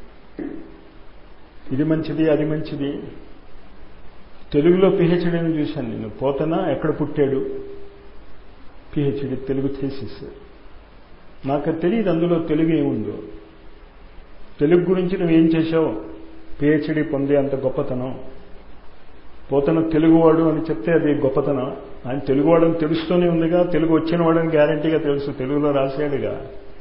Speaker 1: ఇది మంచిది అది మంచిది తెలుగులో పిహెచ్డీని చూశాను నేను పోతన ఎక్కడ పుట్టాడు పిహెచ్డి తెలుగు థీసిస్ నాకు తెలియదు అందులో తెలుగు ఏముందో తెలుగు గురించి నువ్వేం చేశావు పిహెచ్డి పొందే అంత గొప్పతనం పోతన తెలుగువాడు అని చెప్తే అది గొప్పతనం ఆయన తెలుగువాడు అని తెలుస్తూనే ఉందిగా తెలుగు వచ్చిన వాడని గ్యారంటీగా తెలుసు తెలుగులో రాశాడుగా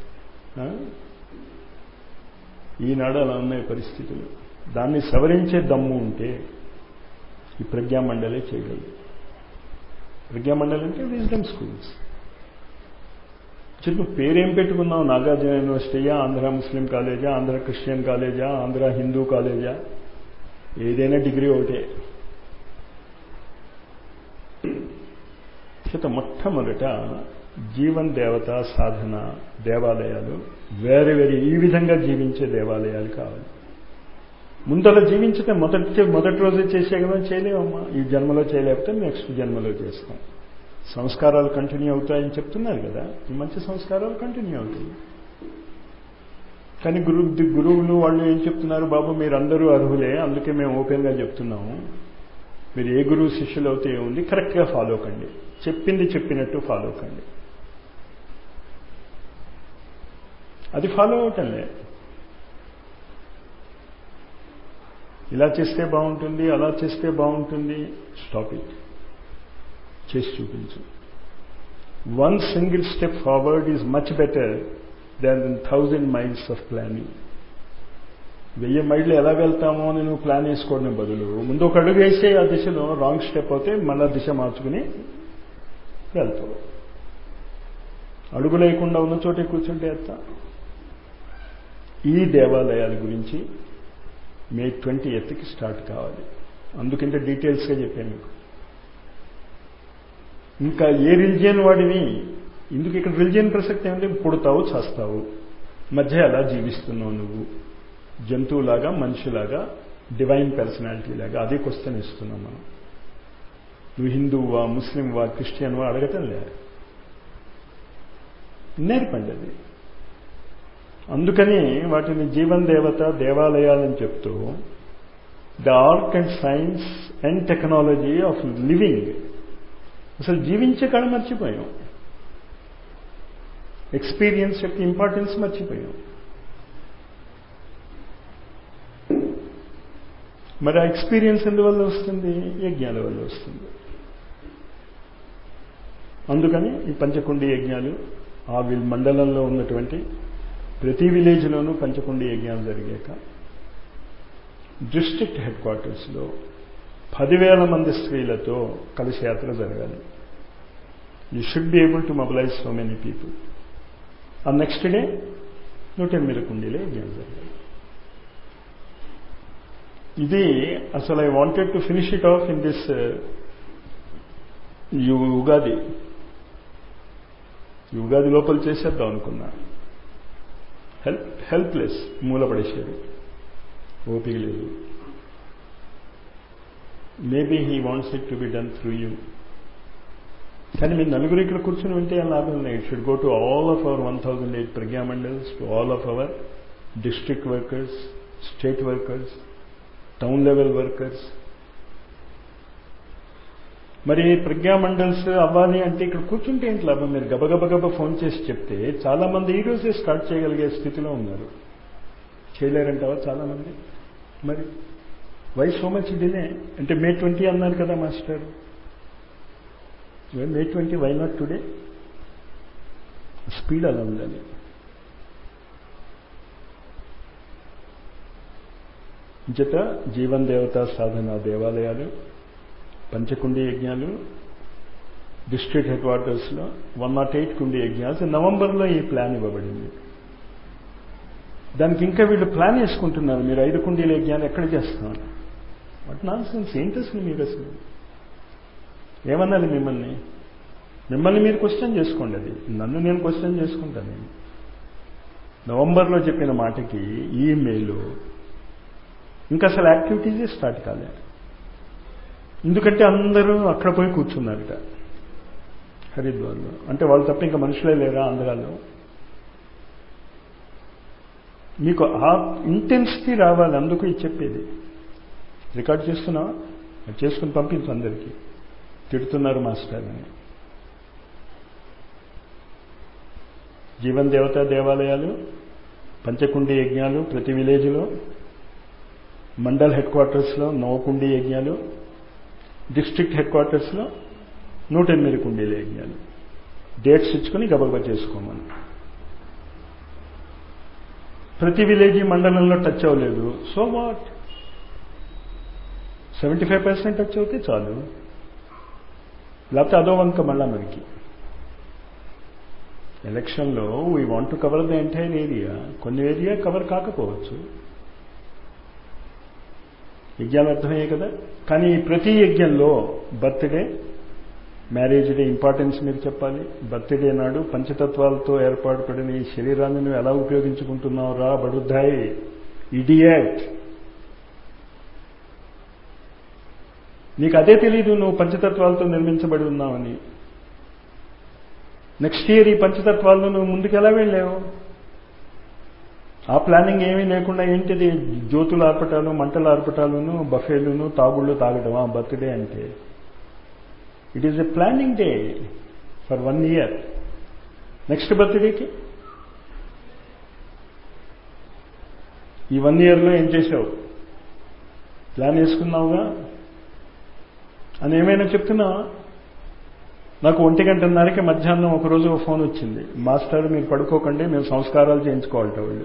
Speaker 1: ఈనాడు అలా ఉన్నాయి పరిస్థితులు దాన్ని సవరించే దమ్ము ఉంటే ఈ ప్రజ్ఞామండలే చేయగలదు ప్రజ్ఞామండలి అంటే విజ్డమ్ స్కూల్స్ చెప్పు పేరేం పెట్టుకున్నావు నాగార్జున యూనివర్సిటీయా ఆంధ్ర ముస్లిం కాలేజా ఆంధ్ర క్రిస్టియన్ కాలేజా ఆంధ్ర హిందూ కాలేజా ఏదైనా డిగ్రీ ఒకటే చేత మొట్టమొదట జీవన్ దేవత సాధన దేవాలయాలు వేరే వేరే ఈ విధంగా జీవించే దేవాలయాలు కావాలి ముందర జీవించితే మొదటి మొదటి రోజే చేసే కదా చేయలేమమ్మా ఈ జన్మలో చేయలేకపోతే నెక్స్ట్ జన్మలో చేస్తాం సంస్కారాలు కంటిన్యూ అవుతాయని చెప్తున్నారు కదా ఈ మంచి సంస్కారాలు కంటిన్యూ అవుతాయి కానీ గురు గురువులు వాళ్ళు ఏం చెప్తున్నారు బాబు మీరందరూ అర్హులే అందుకే మేము ఓపెన్గా చెప్తున్నాము మీరు ఏ గురువు శిష్యులు అవుతే ఏముంది కరెక్ట్గా ఫాలో కండి చెప్పింది చెప్పినట్టు ఫాలో కండి అది ఫాలో అవటంలే ఇలా చేస్తే బాగుంటుంది అలా చేస్తే బాగుంటుంది స్టాప్ ఇట్ చేసి చూపించు one single step forward is much better than then thousand miles of planning వెయ్యి మైళ్ళు ఎలా వెళ్తామో అని నువ్వు ప్లాన్ వేసుకోవడం బదులు ముందు ఒక అడుగు వేస్తే ఆ దిశలో రాంగ్ స్టెప్ అవుతే మళ్ళా దిశ మార్చుకుని వెళ్తావు అడుగు లేకుండా ఉన్న చోటే కూర్చుంటే ఎత్తా ఈ దేవాలయాల గురించి మే ట్వంటీ ఎత్కి స్టార్ట్ కావాలి అందుకంటే డీటెయిల్స్గా చెప్పాను మీకు ఇంకా ఏ రిలిజియన్ వాడిని ఇందుకు ఇక్కడ రిలిజియన్ ప్రసక్తి ఏమిటి పుడతావు చేస్తావు మధ్య ఎలా జీవిస్తున్నావు నువ్వు జంతువులాగా మనిషిలాగా డివైన్ పర్సనాలిటీ లాగా అదే క్వశ్చన్ ఇస్తున్నాం మనం నువ్వు హిందువా ముస్లింవా క్రిస్టియన్వా అడగటం లే నేర్పండి అది అందుకని వాటిని జీవన్ దేవత దేవాలయాలని చెప్తూ the art and science and technology of living అసలు జీవించే కాడ మర్చిపోయాం ఎక్స్పీరియన్స్ యొక్క ఇంపార్టెన్స్ మర్చిపోయాం మరి ఆ ఎక్స్పీరియన్స్ ఎందువల్ల వస్తుంది యజ్ఞాల వల్ల వస్తుంది అందుకని ఈ పంచకుండి యజ్ఞాలు ఆ మండలంలో ఉన్నటువంటి ప్రతి విలేజ్లోనూ పంచకుండి యజ్ఞాలు జరిగాక డిస్ట్రిక్ట్ హెడ్ క్వార్టర్స్లో పదివేల మంది స్త్రీలతో కలశయాత్ర జరగాలి you should be able to mobilize so many people ఆ నెక్స్ట్ డే నూట ఎనిమిది కుండీలే యజ్ఞాలు జరగాలి ఇది అసలు I wanted to finish it off in this Ugadi ఈ ఉగాది లోపల చేసేద్దాం అనుకున్నా హెల్ప్ హెల్ప్లెస్ మూలపడేశారు ఓపిక లేదు maybe he wants it to be done through you కానీ మీరు నలుగురు ఇక్కడ కూర్చొని వింటే ఏం లాభం లేదు it should go to all of our one thousand eight ప్రజ్ఞా మండల్స్ to all of our district workers state workers town level workers మరి ప్రజ్ఞా మండల్స్ అవ్వాలి అంటే ఇక్కడ కూర్చుంటే ఏంటి లాభం మీరు గబగబగబ ఫోన్ చేసి చెప్తే చాలా మంది ఈ రోజే స్టార్ట్ చేయగలిగే స్థితిలో ఉన్నారు చేయలేరంటావా చాలా మంది మరి వై సో మచ్ డిలే అంటే మే ట్వంటీ అన్నారు కదా master May twenty why not today speed అలా ఉండాలి చేత జీవన్ దేవత సాధన దేవాలయాలు పంచకుండి యజ్ఞాలు డిస్ట్రిక్ట్ హెడ్ క్వార్టర్స్లో వన్ నాట్ ఎయిట్ కుండి యజ్ఞాలు నవంబర్లో ఈ ప్లాన్ ఇవ్వబడింది దానికి ఇంకా వీళ్ళు ప్లాన్ వేసుకుంటున్నారు మీరు ఐదు కుండీల యజ్ఞాలు ఎక్కడ చేస్తాం వాట్ నాన్ సెన్స్ ఏంటి అసలు మీరు అసలు ఏమన్నది మిమ్మల్ని మిమ్మల్ని మీరు క్వశ్చన్ చేసుకోండి అది నన్ను నేను క్వశ్చన్ చేసుకుంటాను నేను నవంబర్లో చెప్పిన మాటకి ఈ మేలో ఇంకా అసలు యాక్టివిటీసే స్టార్ట్ కాలే ఎందుకంటే అందరూ అక్కడ పోయి కూర్చున్నారట హరిద్వార్లో అంటే వాళ్ళు తప్ప ఇంకా మనుషులే లేరా ఆంధ్రాలో మీకు ఆ ఇంటెన్సిటీ రావాలి అందుకు ఇది చెప్పేది రికార్డ్ చేస్తున్నావా చేసుకుని పంపించు అందరికీ తిడుతున్నారు మాస్టర్ అని జీవన్ దేవత దేవాలయాలు పంచకుండి యజ్ఞాలు ప్రతి విలేజ్లో మండల్ హెడ్ క్వార్టర్స్లో నవకుండి యజ్ఞాలు డిస్ట్రిక్ట్ హెడ్ క్వార్టర్స్లో నూట ఎనిమిది కుండీల యజ్ఞాలు డేట్స్ ఇచ్చుకొని గబగబా చేసుకోమని ప్రతి విలేజ్ మండలంలో టచ్ అవ్వలేదు so what seventy five percent touch అవుతే చాలు లేకపోతే అదో వంక మళ్ళా మనకి ఎలక్షన్లో we want to cover the entire area కొన్ని ఏరియా కవర్ కాకపోవచ్చు యజ్ఞాలు అర్థమయ్యాయి కదా కానీ ప్రతి యజ్ఞంలో బర్త్డే మ్యారేజ్ డే ఇంపార్టెన్స్ మీరు చెప్పాలి బర్త్డే నాడు పంచతత్వాలతో ఏర్పాటు పడిన ఈ శరీరాన్ని నువ్వు ఎలా ఉపయోగించుకుంటున్నావు రా బడుద్దాయి ఇడియట్ నీకు అదే తెలీదు నువ్వు పంచతత్వాలతో నిర్మించబడి ఉన్నావని నెక్స్ట్ ఇయర్ ఈ పంచతత్వాలను నువ్వు ముందుకు ఎలా వెళ్ళావు ఆ ప్లానింగ్ ఏమీ లేకుండా ఏంటిది జ్యోతులు ఆర్పటాలు మంటలు ఆర్పటాలును బఫేలును తాగుళ్ళు తాగడం ఆ బర్త్డే అంటే it is a planning day for one year next బర్త్డేకి ఈ వన్ ఇయర్లో ఏం చేసావు ప్లాన్ వేసుకున్నావుగా అని ఏమైనా చెప్తున్నావా నాకు ఒంటి గంటన్నరకి మధ్యాహ్నం ఒకరోజు ఒక ఫోన్ వచ్చింది మాస్టర్ మీరు పడుకోకండి మేము సంస్కారాలు చేయించుకోవాలట వాళ్ళు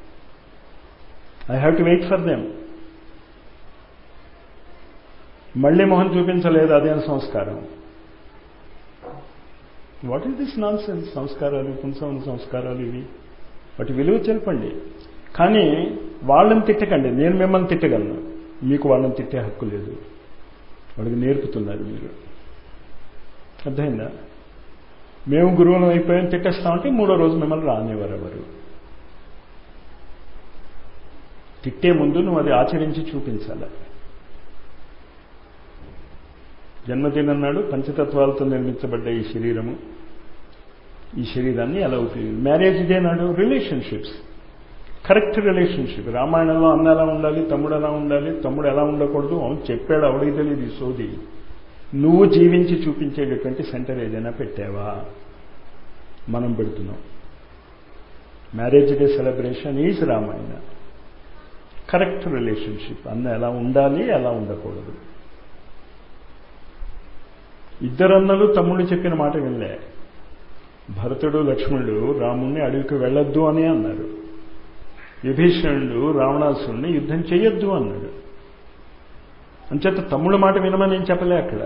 Speaker 1: I have to wait for them మళ్ళీ మొహం చూపించలేదు అదే సంస్కారం what is this nonsense సంస్కారాలు పుంసవన సంస్కారాలు ఇవి వాటి విలువ చెప్పండి కానీ వాళ్ళని తిట్టకండి నేను మిమ్మల్ని తిట్టగలను మీకు వాళ్ళని తిట్టే హక్కు లేదు వాళ్ళకి నేర్పుతున్నారు మీరు అర్థమైందా మేము గురువులం అయిపోయాం తిట్టేస్తామంటే మూడో రోజు మిమ్మల్ని రానివ్వరు ఎవరు తిట్టే ముందు నువ్వు అది ఆచరించి చూపించాలి జన్మదినం నాడు పంచతత్వాలతో నిర్మించబడ్డ ఈ శరీరము ఈ శరీరాన్ని ఎలా ఉపయోగం మ్యారేజ్ డే నాడు రిలేషన్షిప్స్ కరెక్ట్ రిలేషన్షిప్ రామాయణంలో అన్న ఎలా ఉండాలి తమ్ముడు ఎలా ఉండాలి తమ్ముడు ఎలా ఉండకూడదు అవును చెప్పాడు అవడికి తెలియదు ఈ సోది నువ్వు జీవించి చూపించేటటువంటి సెంటర్ ఏదైనా పెట్టావా మనం పెడుతున్నాం marriage day celebration is Ramayana correct relationship అన్న ఎలా ఉండాలి ఎలా ఉండకూడదు ఇద్దరన్నలు తమ్ముడు చెప్పిన మాట వినలే భరతుడు లక్ష్మణుడు రాముణ్ణి అడవికి వెళ్ళొద్దు అని అన్నారు విభీషణుడు రావణాసురుణ్ణి యుద్ధం చేయొద్దు అన్నాడు అంచేత తమ్ముడు మాట వినమని నేను చెప్పలే అక్కడ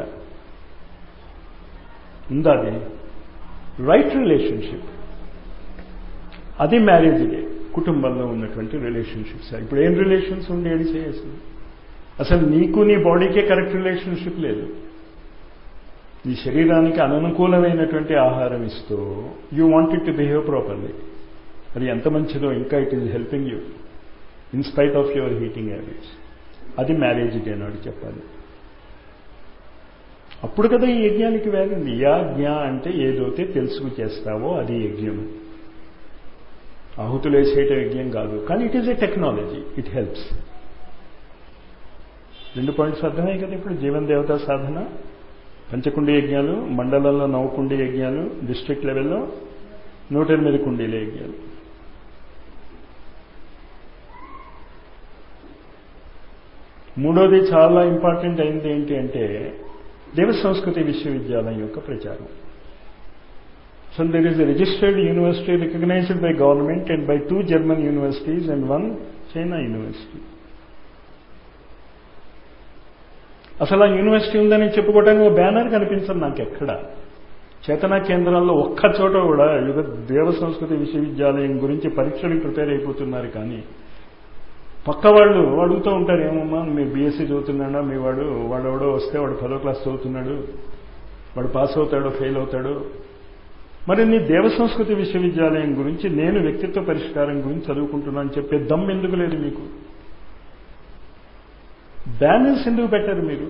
Speaker 1: ఉందా అది రైట్ రిలేషన్షిప్ అది మ్యారేజ్ డే కుటుంబంలో ఉన్నటువంటి రిలేషన్షిప్స్ ఇప్పుడు ఏం రిలేషన్స్ ఉండి ఏది చేయాల్సింది అసలు నీకు నీ బాడీకే కరెక్ట్ రిలేషన్షిప్ లేదు ఈ శరీరానికి అననుకూలమైనటువంటి ఆహారం ఇస్తూ you want it to behave properly అది ఎంత మంచిదో ఇంకా it is helping you in spite of your heating habits అది మ్యారేజ్ డే నాడు చెప్పాలి అప్పుడు కదా ఈ యజ్ఞానికి వేలింది యా జ్ఞ అంటే ఏదైతే తెలుసుకు చేస్తావో అది యజ్ఞం ఆహుతులు వేసేయటం యజ్ఞం కాదు కానీ it is a technology it helps రెండు పాయింట్స్ అర్థమయ్యాయి కదా ఇప్పుడు జీవన్ దేవతా సాధన పంచకుండి యజ్ఞాలు మండలంలో నవకుండి యజ్ఞాలు డిస్ట్రిక్ట్ లెవెల్లో నూట ఎనిమిది కుండీల యజ్ఞాలు మూడోది చాలా ఇంపార్టెంట్ అయింది ఏంటి అంటే దేవ సంస్కృతి విశ్వవిద్యాలయం యొక్క ప్రచారం so there is a registered university recognised by government and by two German universities and one China university అసలు ఆ యూనివర్సిటీ ఉందని చెప్పుకోవడానికి ఒక బ్యానర్ కనిపించదు నాకు ఎక్కడ చేతనా కేంద్రాల్లో ఒక్క చోట కూడా యుగ దేవ సంస్కృతి విశ్వవిద్యాలయం గురించి పరీక్షలకు ప్రిపేర్ అయిపోతున్నారు కానీ పక్క వాళ్ళు అడుగుతూ ఉంటారు ఏమమ్మా మీరు బీఎస్సీ చదువుతున్నాడా మీ వాడు వాడెవడో వస్తే వాడు పదో క్లాస్ చదువుతున్నాడు వాడు పాస్ అవుతాడో ఫెయిల్ అవుతాడు మరి నీ దేవ సంస్కృతి విశ్వవిద్యాలయం గురించి నేను వ్యక్తిత్వ పరిష్కారం గురించి చదువుకుంటున్నాను చెప్పే దమ్ ఎందుకు లేదు మీకు బ్యానర్స్ ఎందుకు పెట్టారు మీరు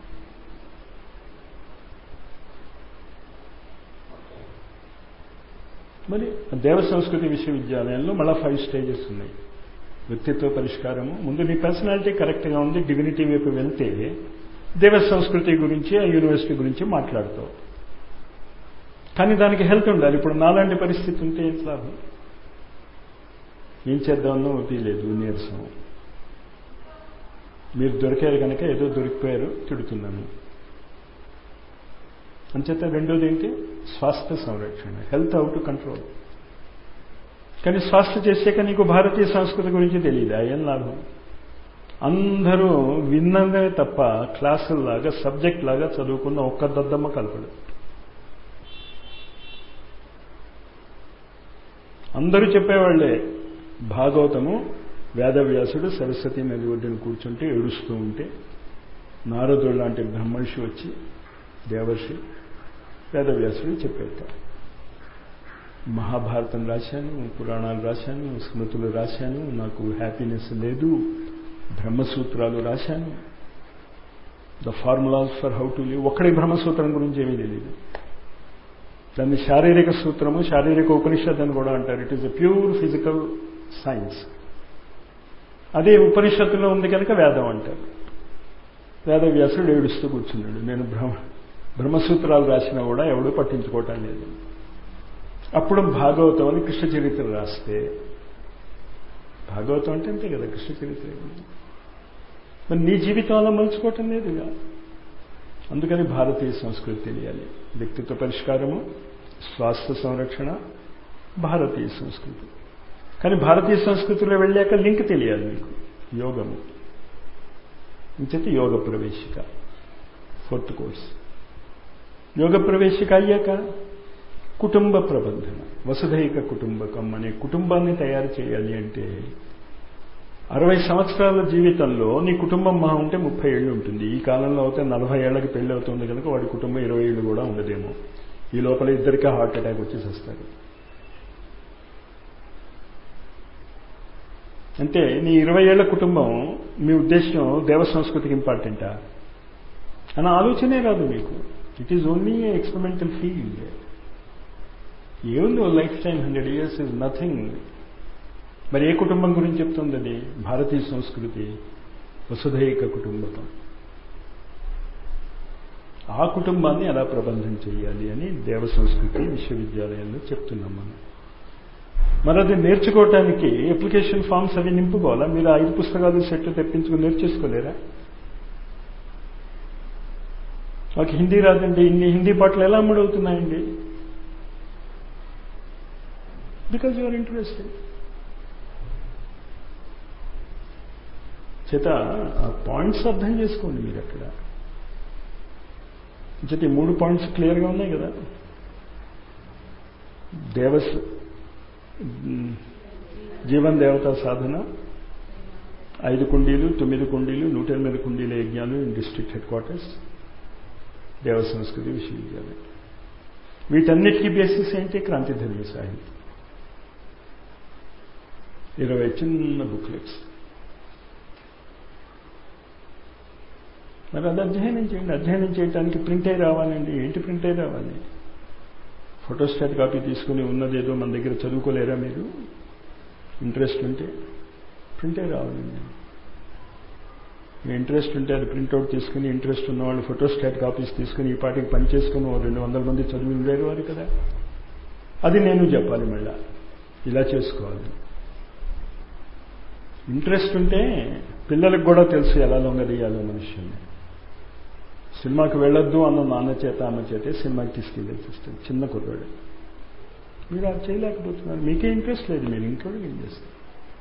Speaker 1: మరి దేవ సంస్కృతి విశ్వవిద్యాలయంలో మళ్ళీ ఫైవ్ స్టేజెస్ ఉన్నాయి వ్యక్తిత్వ పరిష్కారము ముందు నీ పర్సనాలిటీ కరెక్ట్గా ఉంది డివినిటీ వైపు వెళ్తే దేవ సంస్కృతి గురించి ఆ యూనివర్సిటీ గురించి మాట్లాడతావు కానీ దానికి హెల్త్ ఉండాలి ఇప్పుడు నాలాంటి పరిస్థితి ఉంటే ఏం లాభం ఏం చేద్దామన్నో తెలియలేదు నీరసం మీరు దొరికారు కనుక ఏదో దొరికిపోయారు తిడుతున్నాను అంచేత రెండోది ఏంటి స్వాస్థ్య సంరక్షణ హెల్త్ అవుట్ కంట్రోల్ కానీ స్వాస్థ్య చేసాక నీకు భారతీయ సంస్కృతి గురించి తెలియదు ఏం లాభం అందరూ విన్నదే తప్ప క్లాసుల్లాగా సబ్జెక్ట్ లాగా చదువుకున్న ఒక్క దద్దమ్మ కలపడు అందరూ చెప్పేవాళ్లే భాగవతము వేదవ్యాసుడు సరస్వతి నది ఒడ్డున కూర్చుంటే ఏడుస్తూ ఉంటే నారదుడు లాంటి బ్రహ్మర్షి వచ్చి దేవర్షి వేదవ్యాసుడు చెప్పేట మహాభారతం రాశాను పురాణాలు రాశాను స్మృతులు రాశాను నాకు హ్యాపీనెస్ లేదు బ్రహ్మసూత్రాలు రాశాను the formulas for how to live ఒక్కడి బ్రహ్మసూత్రం గురించి ఏమీ తెలియదు దాన్ని శారీరక సూత్రము శారీరక ఉపనిషత్ అని కూడా అంటారు it is a pure physical science అదే ఉపనిషత్తులో ఉంది కనుక వేదం అంటారు వేదవ్యాసుడు ఏడుస్తూ కూర్చున్నాడు నేను బ్రహ్మ బ్రహ్మసూత్రాలు రాసినా కూడా ఎవడూ పట్టించుకోవటం లేదు అప్పుడు భాగవతం అని కృష్ణ చరిత్ర రాస్తే భాగవతం అంటే అంతే కదా కృష్ణ చరిత్ర మరి నీ జీవితంలో మలుచుకోవటం లేదుగా అందుకని భారతీయ సంస్కృతి తెలియాలి వ్యక్తిత్వ పరిష్కారము స్వాస్థ్య సంరక్షణ భారతీయ సంస్కృతి కానీ భారతీయ సంస్కృతిలో వెళ్ళాక లింక్ తెలియాలి మీకు యోగము ఇంచేత యోగ ప్రవేశిక ఫోర్త్ కోర్స్ యోగ ప్రవేశిక అయ్యాక కుటుంబ ప్రబంధన వసుధైక కుటుంబకం అనే కుటుంబాన్ని తయారు చేయాలి అంటే అరవై సంవత్సరాల జీవితంలో నీ కుటుంబం మహా ఉంటే ముప్పై ఏళ్ళు ఉంటుంది ఈ కాలంలో అయితే నలభై ఏళ్ళకి పెళ్లి అవుతుంది కనుక వాడి కుటుంబం ఇరవై ఏళ్ళు కూడా ఉండదేమో ఈ లోపల ఇద్దరికే హార్ట్ అటాక్ వచ్చేసి వస్తారు అంటే నీ ఇరవై ఏళ్ల కుటుంబం మీ ఉద్దేశం దేవ సంస్కృతికి ఇంపార్టెంటా అన్న ఆలోచనే రాదు మీకు it is only experimental field ఏముంది life time hundred years is nothing మరి ఏ కుటుంబం గురించి చెప్తుంది అది భారతీయ సంస్కృతి వసుధైక కుటుంబకం ఆ కుటుంబాన్ని ఎలా ప్రబంధం చేయాలి అని దేవ సంస్కృతి విశ్వవిద్యాలయంలో చెప్తున్నాం మనం మరి అది నేర్చుకోవటానికి అప్లికేషన్ ఫామ్స్ అవి నింపుకోవాలా మీరు ఐదు పుస్తకాలు సెట్ తెప్పించుకుని నేర్చేసుకోలేరా మాకు హిందీ రాదండి ఇన్ని హిందీ పాటలు ఎలా అమ్ముడవుతున్నాయండి బికాజ్ యు ఆర్ ఇంట్రెస్టెడ్ చేత ఆ పాయింట్స్ అర్థం చేసుకోండి మీరు అక్కడ చేత ఈ మూడు పాయింట్స్ క్లియర్గా ఉన్నాయి కదా దేవస్ జీవన్ దేవతా సాధన ఐదు కుండీలు తొమ్మిది కుండీలు నూట ఎనిమిది కుండీల యజ్ఞాలు ఇన్ డిస్ట్రిక్ట్ హెడ్ క్వార్టర్స్ దేవ సంస్కృతి విశ్వవిద్యాలయం వీటన్నిటికీ బేసిస్ ఏంటి క్రాంతిధర్మి సాహిత్యం ఇరవై చిన్న బుక్లెట్స్ మరి అది అధ్యయనం చేయండి అధ్యయనం చేయడానికి ప్రింట్ అయి రావాలండి ఏంటి ప్రింట్ అయి రావాలి ఫోటోస్టాట్ కాపీ తీసుకుని ఉన్నదేదో మన దగ్గర చదువుకోలేరా మీరు ఇంట్రెస్ట్ ఉంటే ప్రింట్ అయి రావాలండి మీ ఇంట్రెస్ట్ ఉంటే అది ప్రింట్అవుట్ తీసుకుని ఇంట్రెస్ట్ ఉన్న వాళ్ళు ఫోటోస్టాట్ కాపీస్ తీసుకుని ఈ పాటికి పని చేసుకుని ఓ రెండు వందల మంది చదివి ఉండేరు వారు కదా అది నేను చెప్పాలి మళ్ళా ఇలా చేసుకోవాలి ఇంట్రెస్ట్ ఉంటే పిల్లలకు కూడా తెలుసు ఎలా లొంగదీయాలో మనుషుల్ని సినిమాకి వెళ్ళొద్దు అన్న నాన్న చేత అమ్మ చేతే సినిమాకి తీసుకెళ్ళేసి వస్తుంది చిన్న కుర్రాడు మీరు అది చేయలేకపోతున్నారు మీకే ఇంట్రెస్ట్ లేదు మీరు ఇంట్లో ఏం చేస్తారు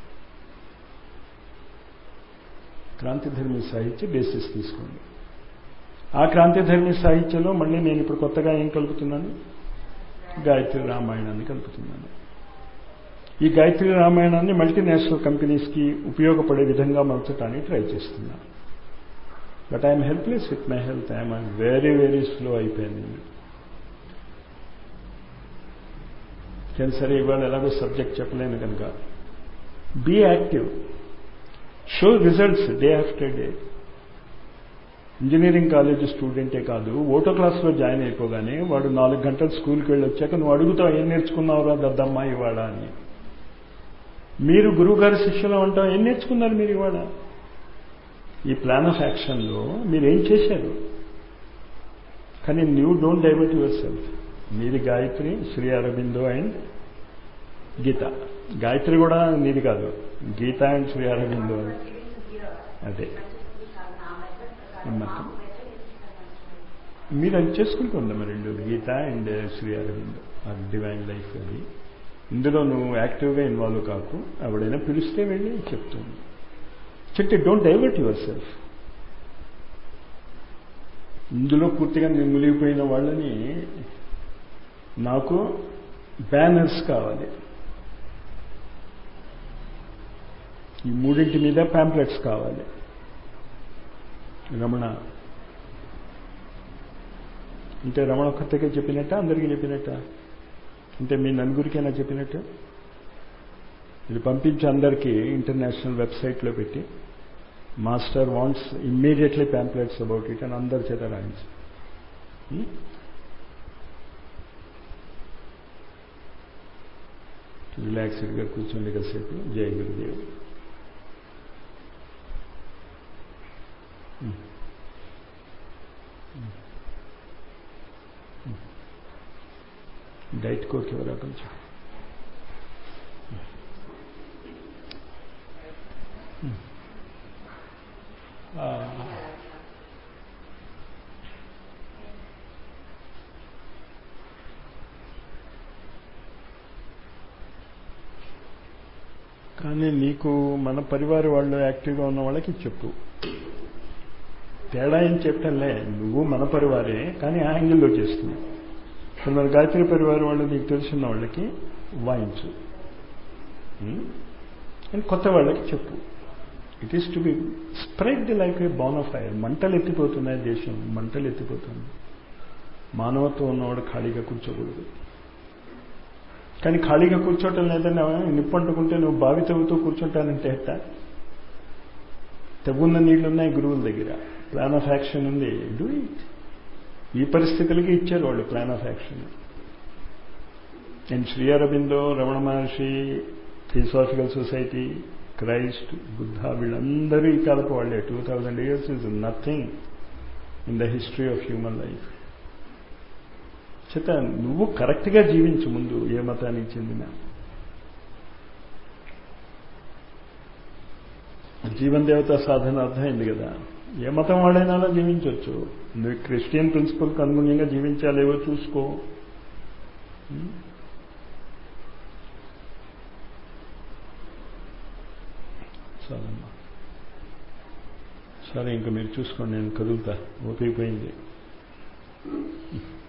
Speaker 1: క్రాంతిధర్మి సాహిత్య బేసిస్ తీసుకోండి ఆ క్రాంతిధర్మి సాహిత్యంలో మళ్ళీ నేను ఇప్పుడు కొత్తగా ఏం కలుపుతున్నాను గాయత్రి రామాయణాన్ని కలుపుతున్నాను ఈ గాయత్రి రామాయణాన్ని మల్టీనేషనల్ కంపెనీస్కి ఉపయోగపడే విధంగా మలచడానికి ట్రై చేస్తున్నాను but I'm helpless with my health I'm very very slow అయిపోయింది కానీ సరే ఇవాళ ఎలాగో సబ్జెక్ట్ చెప్పలేను కనుక be active show results day after day engineering college స్టూడెంటే కాదు ఓటో క్లాస్లో జాయిన్ అయిపోగానే వాడు నాలుగు గంటలు స్కూల్కి వెళ్ళి వచ్చాక నువ్వు అడుగుతావు ఏం నేర్చుకున్నావురా దద్దమ్మా ఇవాళ అని మీరు గురువుగారి శిష్యులు అంటావు ఏం నేర్చుకున్నారు మీరు ఇవాళ ఈ ప్లాన్ ఆఫ్ యాక్షన్లో మీరు ఏం చేశారు కానీ you don't divert yourself మీది గాయత్రి శ్రీ అరబిందో అండ్ గీత గాయత్రి కూడా నీది కాదు గీత అండ్ శ్రీ అరబిందో అదే మొత్తం మీరు అది చేసుకుంటూ ఉందాం రెండు Gita and Shri Aravind divine life అది ఇందులో నువ్వు యాక్టివ్గా ఇన్వాల్వ్ కాకు ఎవడైనా పిలిస్తే వెళ్ళి చెప్తుంది చెప్తే డోంట్ డైవర్ట్ యువర్ సెల్ఫ్ ఇందులో పూర్తిగా నేను మునిగిపోయిన వాళ్ళని నాకు బ్యానర్స్ కావాలి ఈ మూడింటి మీద ప్యాంప్లెట్స్ కావాలి రమణ అంటే రమణ ఒక్కరికే చెప్పినట్ట అందరికీ చెప్పినట్ట అంటే మీ నలుగురికైనా చెప్పినట్టు ఇది పంపించి అందరికీ ఇంటర్నేషనల్ వెబ్సైట్లో పెట్టి master wants immediately pamphlets about it అని అందరి చేత రాయించి రిలాక్స్డ్గా కూర్చోండి కాసేపు జయ గురుదేవ్ డైట్ కోక్ ఎవరా కొంచెం కానీ నీకు మన పరివార వాళ్ళు యాక్టివ్గా ఉన్న వాళ్ళకి చెప్పు తేడా ఏం చెప్పటంలే నువ్వు మన పరివారే కానీ ఆ యాంగిల్లో చేస్తున్నావు ఇప్పుడు మన గాయత్రి పరివారం వాళ్ళు నీకు తెలుసున్న వాళ్ళకి వాయించు అండ్ కొత్త వాళ్ళకి చెప్పు it is to be spread like a ban of fire మంటలు ఎత్తిపోతున్నాయి దేశం మంటలు ఎత్తిపోతుంది మానవత్వం ఉన్నవాడు ఖాళీగా కూర్చోకూడదు కానీ ఖాళీగా కూర్చోవటం లేదని నిప్పంటుకుంటే నువ్వు బావి తవ్వుతూ కూర్చుంటానంటే ఎట్ట తెగున్న నీళ్లున్నాయి గురువుల దగ్గర ప్లాన్ ఆఫ్ యాక్షన్ ఉంది డూ ఇట్ ఈ పరిస్థితులకి ఇచ్చారు వాళ్ళు plan of action and Shri Aurobindo Ramana Maharshi theosophical society Christ Buddha వీళ్ళందరూ ఈ కాలపు వాళ్ళే two thousand years is nothing in the history of human life చేత నువ్వు కరెక్ట్గా జీవించు ముందు ఏ మతానికి చెందిన జీవన్ దేవత సాధన అర్థమైంది కదా ఏ మతం వాడైనా అలా జీవించవచ్చు నువ్వు క్రిస్టియన్ ప్రిన్సిపల్కి అనుగుణ్యంగా జీవించాలేవో చూసుకో సరేమ్మా సరే ఇంకా మీరు చూసుకోండి నేను కదులుతా ఓపిపోయింది